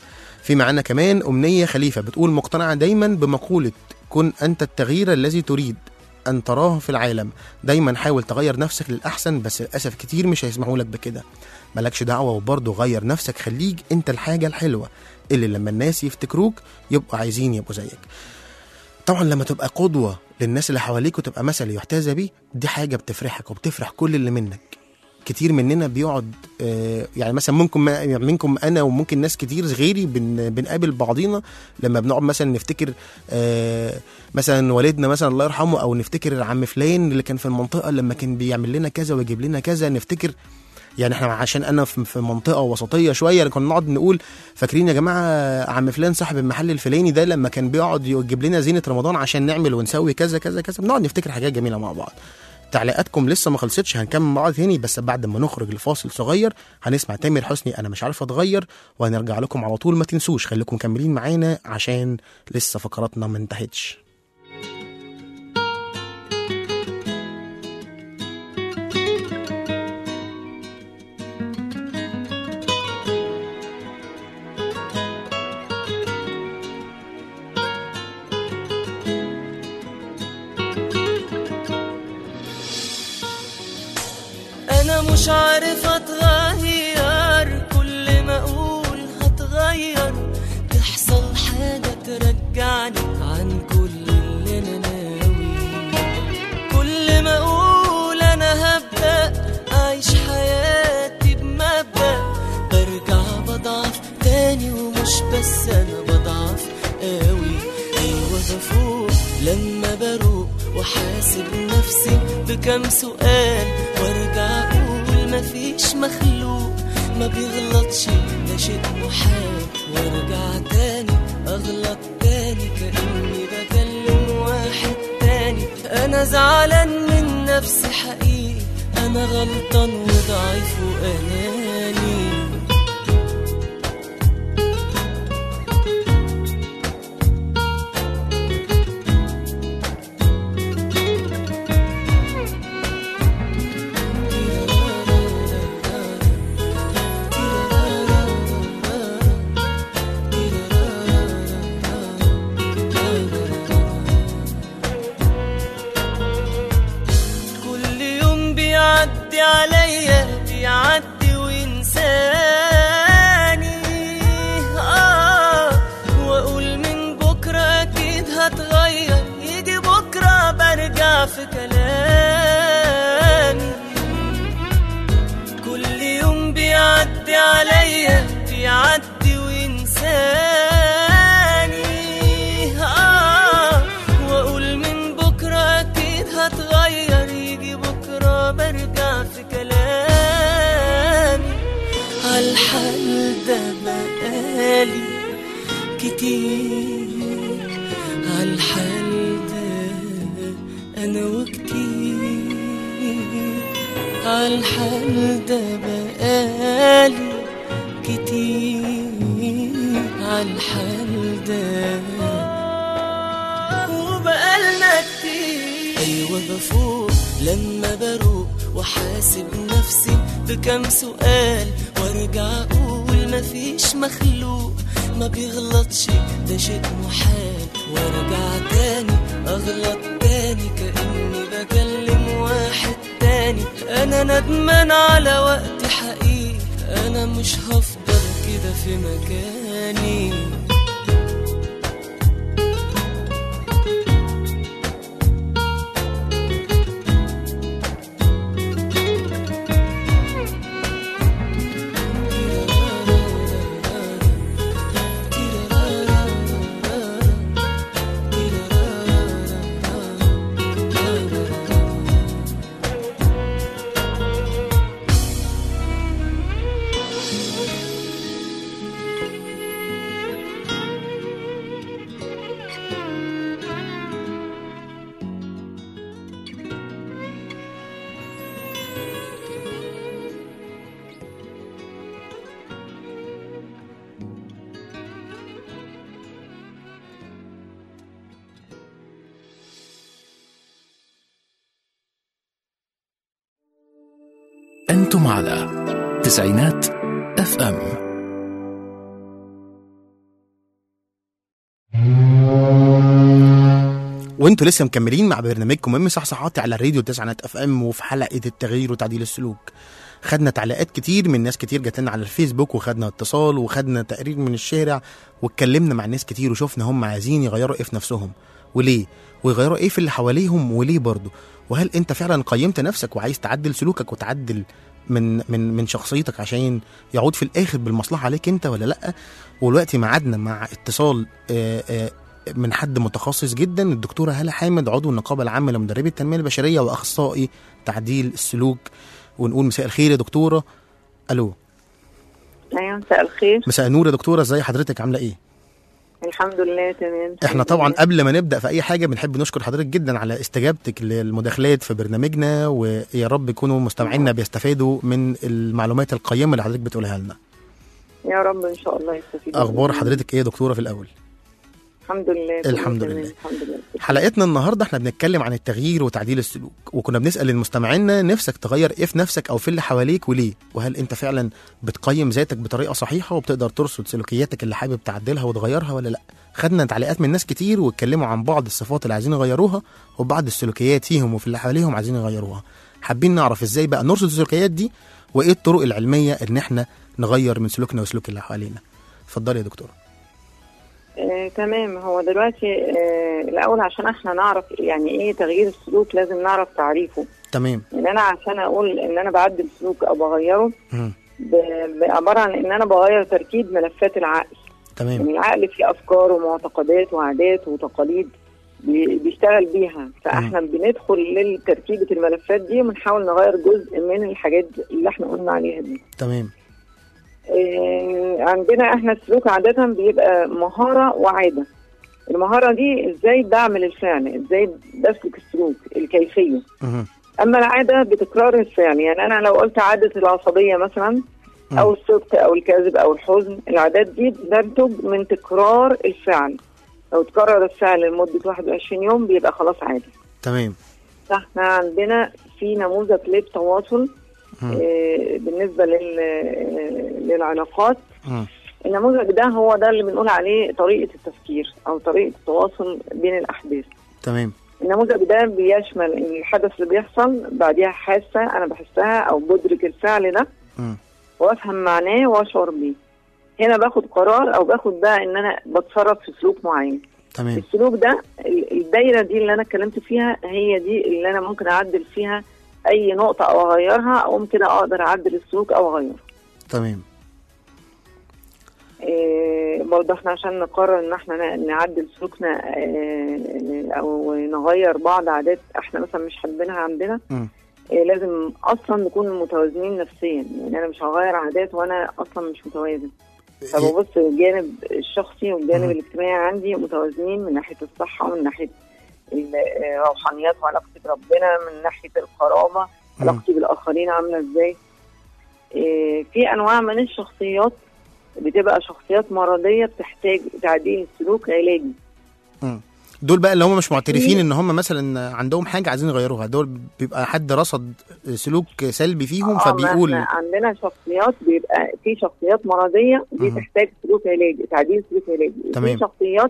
في معانا كمان أمنية خليفة بتقول مقتنعة دايما بمقولة كن أنت التغيير الذي تريد أن تراه في العالم دايما حاول تغير نفسك للأحسن بس للأسف كتير مش هيسمحوا لك بكده مالكش دعوة وبرضه غير نفسك خليك أنت الحاجة الحلوة اللي لما الناس يفتكروك يبقوا عايزين يبقوا زيك طبعا لما تبقى قدوة للناس اللي حواليك وتبقى مثل يحتذى بيه دي حاجة بتفرحك وبتفرح كل اللي منك كتير مننا بيقعد آه، يعني مثلا ممكن ما يعني منكم انا وممكن ناس كتير غيري بن بنقابل بعضينا لما بنقعد مثلا نفتكر آه، مثلا والدنا مثلا الله يرحمه او نفتكر عم فلان اللي كان في المنطقه لما كان بيعمل لنا كذا ويجيب لنا كذا نفتكر يعني احنا عشان انا في في منطقه وسطيه شويه كنا نقعد نقول فاكرين يا جماعه عم فلان صاحب المحل الفلاني ده لما كان بيقعد يجيب لنا زينه رمضان عشان نعمل ونسوي كذا كذا كذا بنقعد نفتكر حاجات جميله مع بعض تعليقاتكم لسه ما خلصتش هنكمل مع بعض تاني بس بعد ما نخرج لفاصل صغير هنسمع تامر حسني انا مش عارف اتغير وهنرجع لكم على طول ما تنسوش خليكم مكملين معانا عشان لسه فقراتنا ما انتهتش مش عارفة اتغير كل ما اقول هتغير تحصل حاجة ترجعني عن كل اللي انا ناوي كل ما اقول انا هبدأ اعيش حياتي بمبدأ برجع بضعف تاني ومش بس انا بضعف قوي ايوه بفوق لما بروق وحاسب نفسي بكم سؤال وارجع اقول مفيش مخلوق ما بيغلطش ده شيء محال وارجع تاني اغلط تاني كاني بكلم واحد تاني انا زعلان من نفسي حقيقي انا غلطان وضعيف واناني كل يوم بيعدي عليا بيعدي وينساني آه واقول من بكره اكيد هتغير يجي بكره برجع في كلامي كل يوم بيعدي عليا بيعدي وينساني آه واقول من بكره اكيد هتغير يجي بكره برجع في كلامي عالحال ده بقالي كتير عالحال ده انا وكتير عالحال ده بقالي كتير عالحال ده وبقالنا كتير ايوه بفوق لما بروق وحاسب نفسي بكم سؤال وارجع اقول مفيش مخلوق ما بيغلطش ده شيء محال وارجع تاني اغلط تاني كاني بكلم واحد تاني انا ندمان على وقت حقيقي انا مش هفضل كده في مكاني أنتم على تسعينات اف ام وانتوا لسه مكملين مع برنامجكم مهم صحصحاتي على الراديو تسعينات اف ام وفي حلقه التغيير وتعديل السلوك خدنا تعليقات كتير من ناس كتير جات لنا على الفيسبوك وخدنا اتصال وخدنا تقرير من الشارع واتكلمنا مع ناس كتير وشفنا هم عايزين يغيروا ايه في نفسهم وليه ويغيروا ايه في اللي حواليهم وليه برضه وهل انت فعلا قيمت نفسك وعايز تعدل سلوكك وتعدل من من من شخصيتك عشان يعود في الاخر بالمصلحه عليك انت ولا لا ودلوقتي ميعادنا مع اتصال آه، آه، من حد متخصص جدا الدكتوره هاله حامد عضو النقابه العامه لمدربي التنميه البشريه واخصائي تعديل السلوك ونقول مساء الخير يا دكتوره الو ايوه مساء الخير مساء النور يا دكتوره ازي حضرتك عامله ايه الحمد لله تمام احنا طبعا قبل ما نبدا في اي حاجه بنحب نشكر حضرتك جدا على استجابتك للمداخلات في برنامجنا ويا رب يكونوا مستمعينا بيستفادوا من المعلومات القيمه اللي حضرتك بتقولها لنا يا رب ان شاء الله يستفيدوا اخبار مني. حضرتك ايه يا دكتوره في الاول الحمد لله الحمد تمام، لله. الحمد لله حلقتنا النهارده احنا بنتكلم عن التغيير وتعديل السلوك وكنا بنسال المستمعينا نفسك تغير ايه في نفسك او في اللي حواليك وليه وهل انت فعلا بتقيم ذاتك بطريقه صحيحه وبتقدر ترصد سلوكياتك اللي حابب تعدلها وتغيرها ولا لا خدنا تعليقات من ناس كتير واتكلموا عن بعض الصفات اللي عايزين يغيروها وبعض السلوكيات فيهم وفي اللي حواليهم عايزين يغيروها حابين نعرف ازاي بقى نرصد السلوكيات دي وايه الطرق العلميه ان احنا نغير من سلوكنا وسلوك اللي حوالينا اتفضلي يا دكتور آه، تمام هو دلوقتي آه، الاول عشان احنا نعرف يعني ايه تغيير السلوك لازم نعرف تعريفه تمام ان انا عشان اقول ان انا بعدل سلوك او بغيره مم. ب- ب- عباره عن ان انا بغير تركيب ملفات العقل تمام يعني العقل فيه افكار ومعتقدات وعادات وتقاليد بي- بيشتغل بيها فاحنا بندخل لتركيبه الملفات دي وبنحاول نغير جزء من الحاجات اللي احنا قلنا عليها دي تمام آه، عندنا احنا السلوك عادة بيبقى مهارة وعادة المهارة دي ازاي بعمل الفعل ازاي بسلك السلوك الكيفية مهم. اما العادة بتكرار الفعل يعني انا لو قلت عادة العصبية مثلا او الصدق او الكذب او الحزن العادات دي بتنتج من تكرار الفعل لو تكرر الفعل لمدة 21 يوم بيبقى خلاص عادي تمام فاحنا عندنا في نموذج للتواصل مم. آه، بالنسبة لل- آه، للعلاقات مم. النموذج ده هو ده اللي بنقول عليه طريقة التفكير أو طريقة التواصل بين الأحداث تمام النموذج ده بيشمل إن الحدث اللي بيحصل بعديها حاسة أنا بحسها أو بدرك الفعل ده مم. وأفهم معناه وأشعر بيه هنا باخد قرار أو باخد بقى إن أنا بتصرف في سلوك معين تمام السلوك ده ال- الدايرة دي اللي أنا اتكلمت فيها هي دي اللي أنا ممكن أعدل فيها أي نقطة أو أغيرها أو كده أقدر أعدل السلوك أو أغيره تمام إيه، برضه احنا عشان نقرر ان احنا ن- نعدل سلوكنا إيه، او نغير بعض عادات احنا مثلا مش حابينها عندنا مم. إيه، لازم اصلا نكون متوازنين نفسيا يعني انا مش هغير عادات وانا اصلا مش متوازن فببص الجانب الشخصي والجانب مم. الاجتماعي عندي متوازنين من ناحيه الصحه ومن ناحيه الروحانيات وعلاقتي بربنا من ناحيه القرابه مم. علاقتي بالاخرين عامله ازاي إيه، في انواع من الشخصيات بتبقى شخصيات مرضيه بتحتاج تعديل سلوك علاجي مم. دول بقى اللي هم مش معترفين ان هم مثلا عندهم حاجه عايزين يغيروها دول بيبقى حد رصد سلوك سلبي فيهم آه، ما فبيقول إحنا عندنا شخصيات بيبقى في شخصيات مرضيه دي مم. تحتاج سلوك علاجي تعديل سلوك علاجي تمام. في شخصيات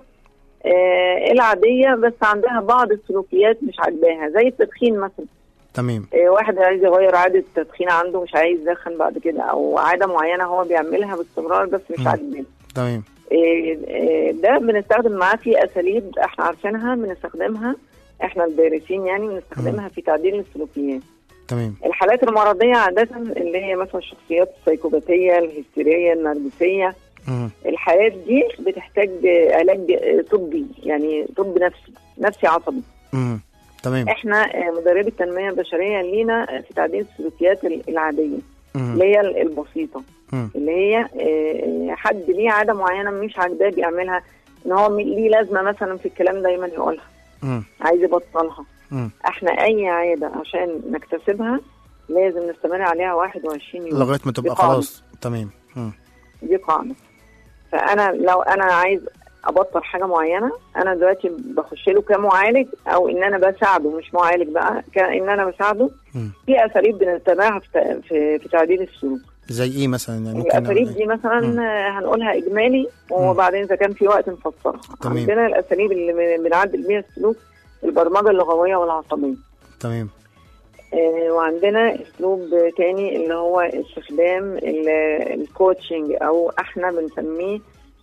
آه العاديه بس عندها بعض السلوكيات مش عاجباها زي التدخين مثلا تمام آه واحد عايز يغير عاده التدخين عنده مش عايز يدخن بعد كده او عاده معينه هو بيعملها باستمرار بس مش مم. عاجباه تمام إيه، إيه، ده بنستخدم معاه في اساليب احنا عارفينها بنستخدمها احنا الدارسين يعني بنستخدمها في تعديل السلوكيات تمام الحالات المرضيه عاده اللي هي مثلا الشخصيات السيكوباتيه الهستيريه النرجسيه مم. الحالات دي بتحتاج آه، علاج آه، طبي يعني طب نفسي نفسي عصبي مم. تمام احنا آه، مدربي التنميه البشريه لينا في تعديل السلوكيات العاديه مم. اللي هي البسيطه مم. اللي هي آه، حد ليه عاده معينه مش عاجباه بيعملها ان هو م- ليه لازمه مثلا في الكلام دايما يقولها مم. عايز يبطلها مم. احنا اي عاده عشان نكتسبها لازم نستمر عليها 21 يوم لغايه ما دي تبقى قاعدة. خلاص تمام مم. دي قاعده فانا لو انا عايز ابطل حاجه معينه انا دلوقتي بخش له كمعالج او ان انا بساعده مش معالج بقى كان انا بساعده مم. في اساليب بنتبعها في ت- في, في تعديل السلوك زي ايه مثلا يعني ممكن الاساليب نعمل دي مثلا مم. آه، هنقولها اجمالي وبعدين اذا كان في وقت نفسرها تمام. عندنا الاساليب اللي بن- بنعدل بيها السلوك البرمجه اللغويه والعصبيه تمام آه، وعندنا اسلوب تاني اللي هو استخدام ال- الكوتشنج او احنا بنسميه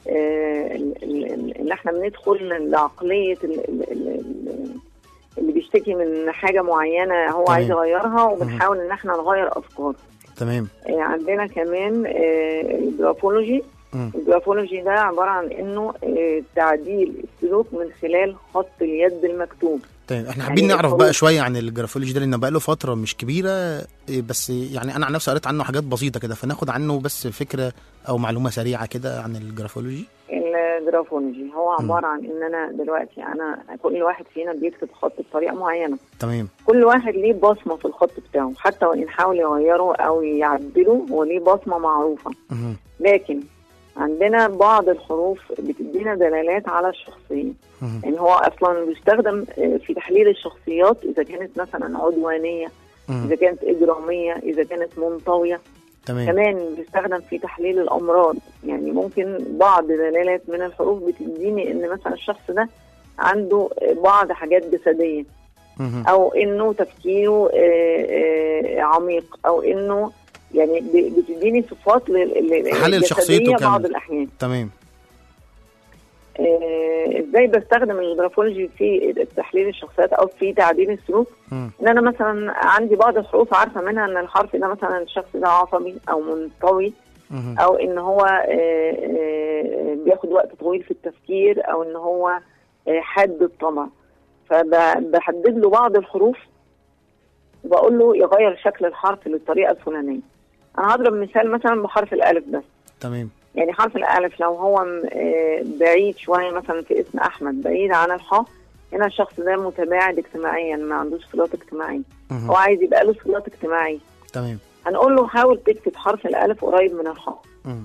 آه، ال- ال- ال- ان احنا بندخل لعقليه ال- ال- ال- ال- اللي بيشتكي من حاجه معينه هو تمام. عايز يغيرها وبنحاول ان احنا نغير افكاره تمام آه، عندنا كمان آه، الجرافولوجي مم. الجرافولوجي ده عبارة عن انه آه، تعديل السلوك من خلال خط اليد المكتوب طيب احنا يعني حابين نعرف هو- بقى شويه عن الجرافولوجي ده لان بقى له فتره مش كبيره إيه، بس يعني انا عن نفسي قريت عنه حاجات بسيطه كده فناخد عنه بس فكره او معلومه سريعه كده عن الجرافولوجي الجرافولوجي هو عبارة عن ان انا دلوقتي انا كل واحد فينا بيكتب خط بطريقة معينة تمام كل واحد ليه بصمة في الخط بتاعه حتى وان حاول يغيره او يعدله هو ليه بصمة معروفة مهم. لكن عندنا بعض الحروف بتدينا دلالات على الشخصيه مهم. يعني هو اصلا بيستخدم آه، في تحليل الشخصيات اذا كانت مثلا عدوانيه مم. اذا كانت اجراميه اذا كانت منطويه تمام كمان بيستخدم في تحليل الامراض يعني ممكن بعض دلالات من الحروف بتديني ان مثلا الشخص ده عنده بعض حاجات جسديه مهم. او انه تفكيره آه، آه، عميق او انه يعني ب- بتديني صفات لل- لل- تحلل شخصيته جسدية بعض كامل. الاحيان تمام آه، ازاي بستخدم الجرافولوجي في تحليل الشخصيات او في تعديل السلوك مم. ان انا مثلا عندي بعض الحروف عارفه منها ان الحرف ده مثلا الشخص ده عصبي او منطوي مهم. او ان هو آه، آه، بياخد وقت طويل في التفكير او ان هو آه، حاد الطمع فبحدد له بعض الحروف وبقول له يغير شكل الحرف للطريقه الفلانيه انا هضرب مثال مثلا بحرف الالف بس تمام يعني حرف الالف لو هو م- آه، بعيد شويه مثلا في اسم احمد بعيد عن الحاء هنا الشخص ده متباعد اجتماعيا ما عندوش صلات اجتماعيه مهم. هو عايز يبقى له صلات اجتماعيه تمام هنقول له حاول تكتب حرف الالف قريب من الحاء مم.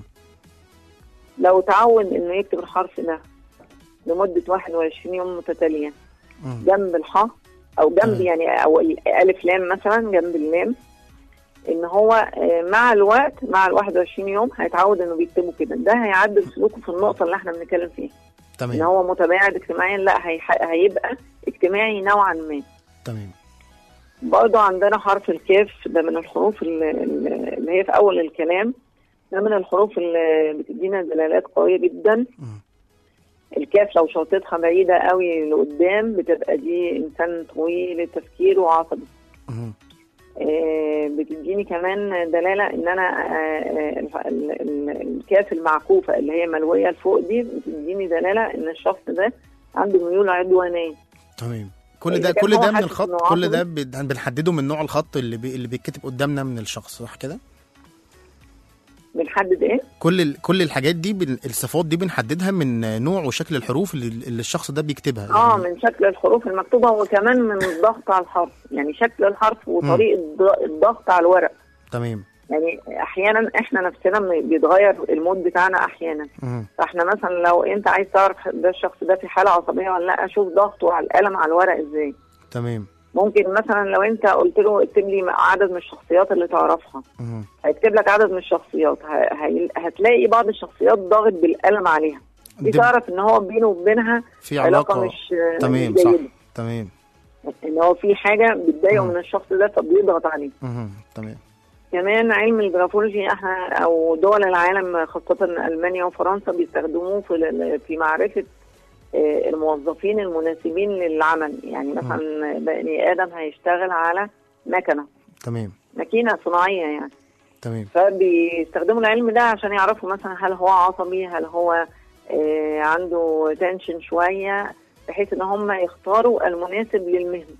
لو تعود انه يكتب الحرف ده لمده 21 يوم متتاليه مم. جنب الحاء او جنب تمام. يعني او الالف لام مثلا جنب اللام ان هو آه، مع الوقت مع ال 21 يوم هيتعود انه بيكتبه كده ده هيعدل سلوكه في النقطه اللي احنا بنتكلم فيها ان تمام هو متباعد اجتماعيا لا هيح- هيبقى اجتماعي نوعا ما تمام برضو عندنا حرف الكاف ده من الحروف اللي, اللي هي في اول الكلام ده من الحروف اللي بتدينا دلالات قويه جدا مم. الكاف لو شرطتها بعيده قوي لقدام بتبقى دي انسان طويل التفكير وعصبي مهم. آه، بتديني كمان دلاله ان انا آه، آه، الف- ال- ال- الكاف المعكوفه اللي هي ملويه لفوق دي بتديني دلاله ان الشخص ده عنده ميول عدوانيه تمام كل إذا ده كان كل هو ده من حاسس الخط إنه كل ده عصبي. بن- بنحدده من نوع الخط اللي بي اللي بيتكتب قدامنا من الشخص صح كده بنحدد ايه؟ كل ال... كل الحاجات دي بن... الصفات دي بنحددها من نوع وشكل الحروف اللي, اللي الشخص ده بيكتبها اه يعني من شكل الحروف المكتوبه وكمان من الضغط على الحرف يعني شكل الحرف وطريقه ض- الضغط على الورق تمام يعني احيانا احنا نفسنا بن- بيتغير المود بتاعنا احيانا مهم. فاحنا مثلا لو انت عايز تعرف ده الشخص ده في حاله عصبيه ولا لا شوف ضغطه على القلم على الورق ازاي تمام ممكن مثلا لو انت قلت له اكتب لي عدد من الشخصيات اللي تعرفها مهم. هيكتب لك عدد من الشخصيات ه- هي- هتلاقي بعض الشخصيات ضاغط بالقلم عليها دي دي- تعرف ان هو بينه وبينها في علاقه علاقه مش تمام مش صح جيدة. تمام ان هو في حاجه بتضايقه مم. من الشخص ده فبيضغط عليه مهم. تمام كمان علم الجرافولوجي احنا او دول العالم خاصه المانيا وفرنسا بيستخدموه في ال- في معرفه آه، الموظفين المناسبين للعمل يعني مثلا بني ادم هيشتغل على مكنه تمام ماكينه صناعيه يعني تمام فبيستخدموا العلم ده عشان يعرفوا مثلا هل هو عصبي هل هو آه، عنده تنشن شويه بحيث ان هم يختاروا المناسب للمهنه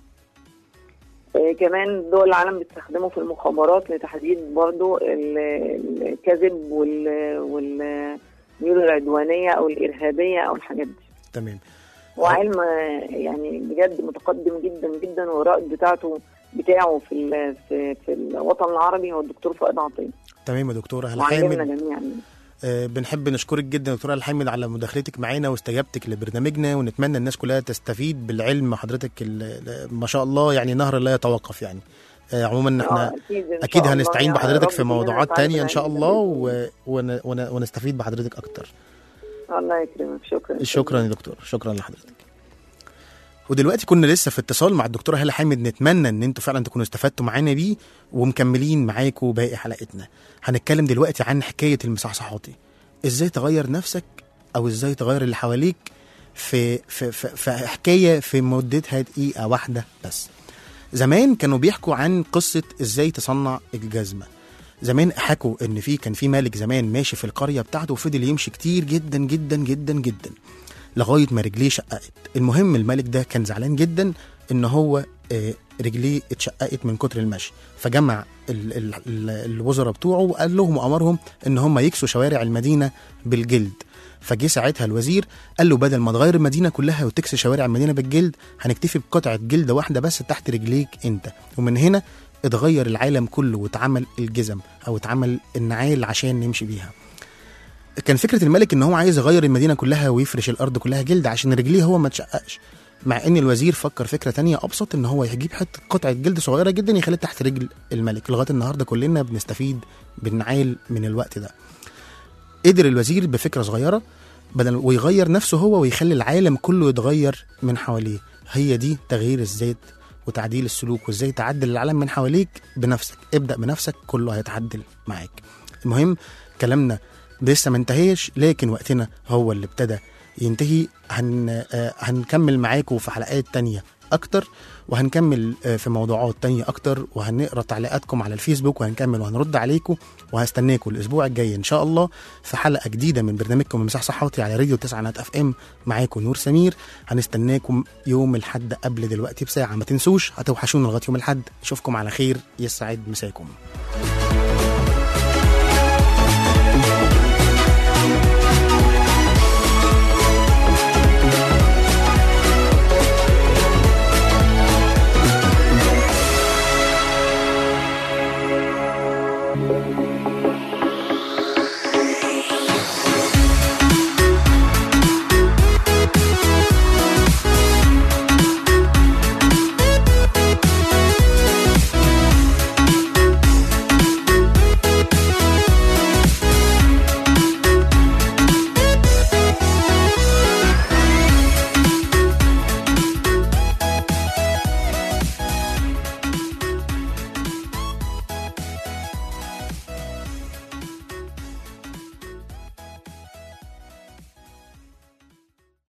آه، كمان دول العالم بتستخدمه في المخابرات لتحديد برضو ال- الكذب وال- والميول العدوانيه او الارهابيه او الحاجات دي تمام وعلم آه، يعني بجد متقدم جدا جدا والرائد بتاعته بتاعه في ال- في في الوطن العربي هو الدكتور فؤاد عطيه تمام يا دكتوره هلا وعلمنا حامد جميعا آه، بنحب نشكرك جدا دكتوره هلا حامد على مداخلتك معانا واستجابتك لبرنامجنا ونتمنى الناس كلها تستفيد بالعلم حضرتك ال- ال- ما شاء الله يعني نهر لا يتوقف يعني آه، عموما احنا آه، أكيد إن اكيد شاء هنستعين الله. يا بحضرتك رب في كلنا موضوعات نتعلم تانية ان شاء العلم الله ده. و... ون... ون... ونستفيد بحضرتك اكتر الله يكرمك شكرا شكرا يا دكتور شكرا لحضرتك ودلوقتي كنا لسه في اتصال مع الدكتوره هاله حامد نتمنى ان انتوا فعلا تكونوا استفدتوا معانا بيه ومكملين معاكم باقي حلقتنا هنتكلم دلوقتي عن حكايه المصحصحاتي ازاي تغير نفسك او ازاي تغير اللي حواليك في في في, في حكايه في مدتها دقيقه واحده بس زمان كانوا بيحكوا عن قصه ازاي تصنع الجزمه زمان حكوا ان في كان في ملك زمان ماشي في القريه بتاعته وفضل يمشي كتير جدا جدا جدا جدا لغايه ما رجليه شققت المهم الملك ده كان زعلان جدا ان هو آه، رجليه اتشققت من كتر المشي فجمع ال- ال- ال- الوزراء بتوعه وقال لهم وامرهم ان هم يكسوا شوارع المدينه بالجلد فجه ساعتها الوزير قال له بدل ما تغير المدينه كلها وتكسي شوارع المدينه بالجلد هنكتفي بقطعه جلده واحده بس تحت رجليك انت ومن هنا اتغير العالم كله واتعمل الجزم او اتعمل النعال عشان نمشي بيها كان فكره الملك ان هو عايز يغير المدينه كلها ويفرش الارض كلها جلد عشان رجليه هو ما تشققش مع ان الوزير فكر فكره تانية ابسط ان هو يجيب حته قطعه جلد صغيره جدا يخليها تحت رجل الملك لغايه النهارده كلنا بنستفيد بالنعال من الوقت ده قدر الوزير بفكره صغيره بدل ويغير نفسه هو ويخلي العالم كله يتغير من حواليه هي دي تغيير الذات وتعديل السلوك وازاي تعدل العالم من حواليك بنفسك ابدا بنفسك كله هيتعدل معاك المهم كلامنا لسه ما انتهيش لكن وقتنا هو اللي ابتدى ينتهي هن آه، هنكمل معاكم في حلقات تانية اكتر وهنكمل آه، في موضوعات تانية اكتر وهنقرا تعليقاتكم على الفيسبوك وهنكمل وهنرد عليكم وهستناكم الاسبوع الجاي ان شاء الله في حلقه جديده من برنامجكم مساح صحاتي على راديو تسعة اف ام معاكم نور سمير هنستناكم يوم الحد قبل دلوقتي بساعه ما تنسوش هتوحشونا لغايه يوم الحد اشوفكم على خير يسعد مساكم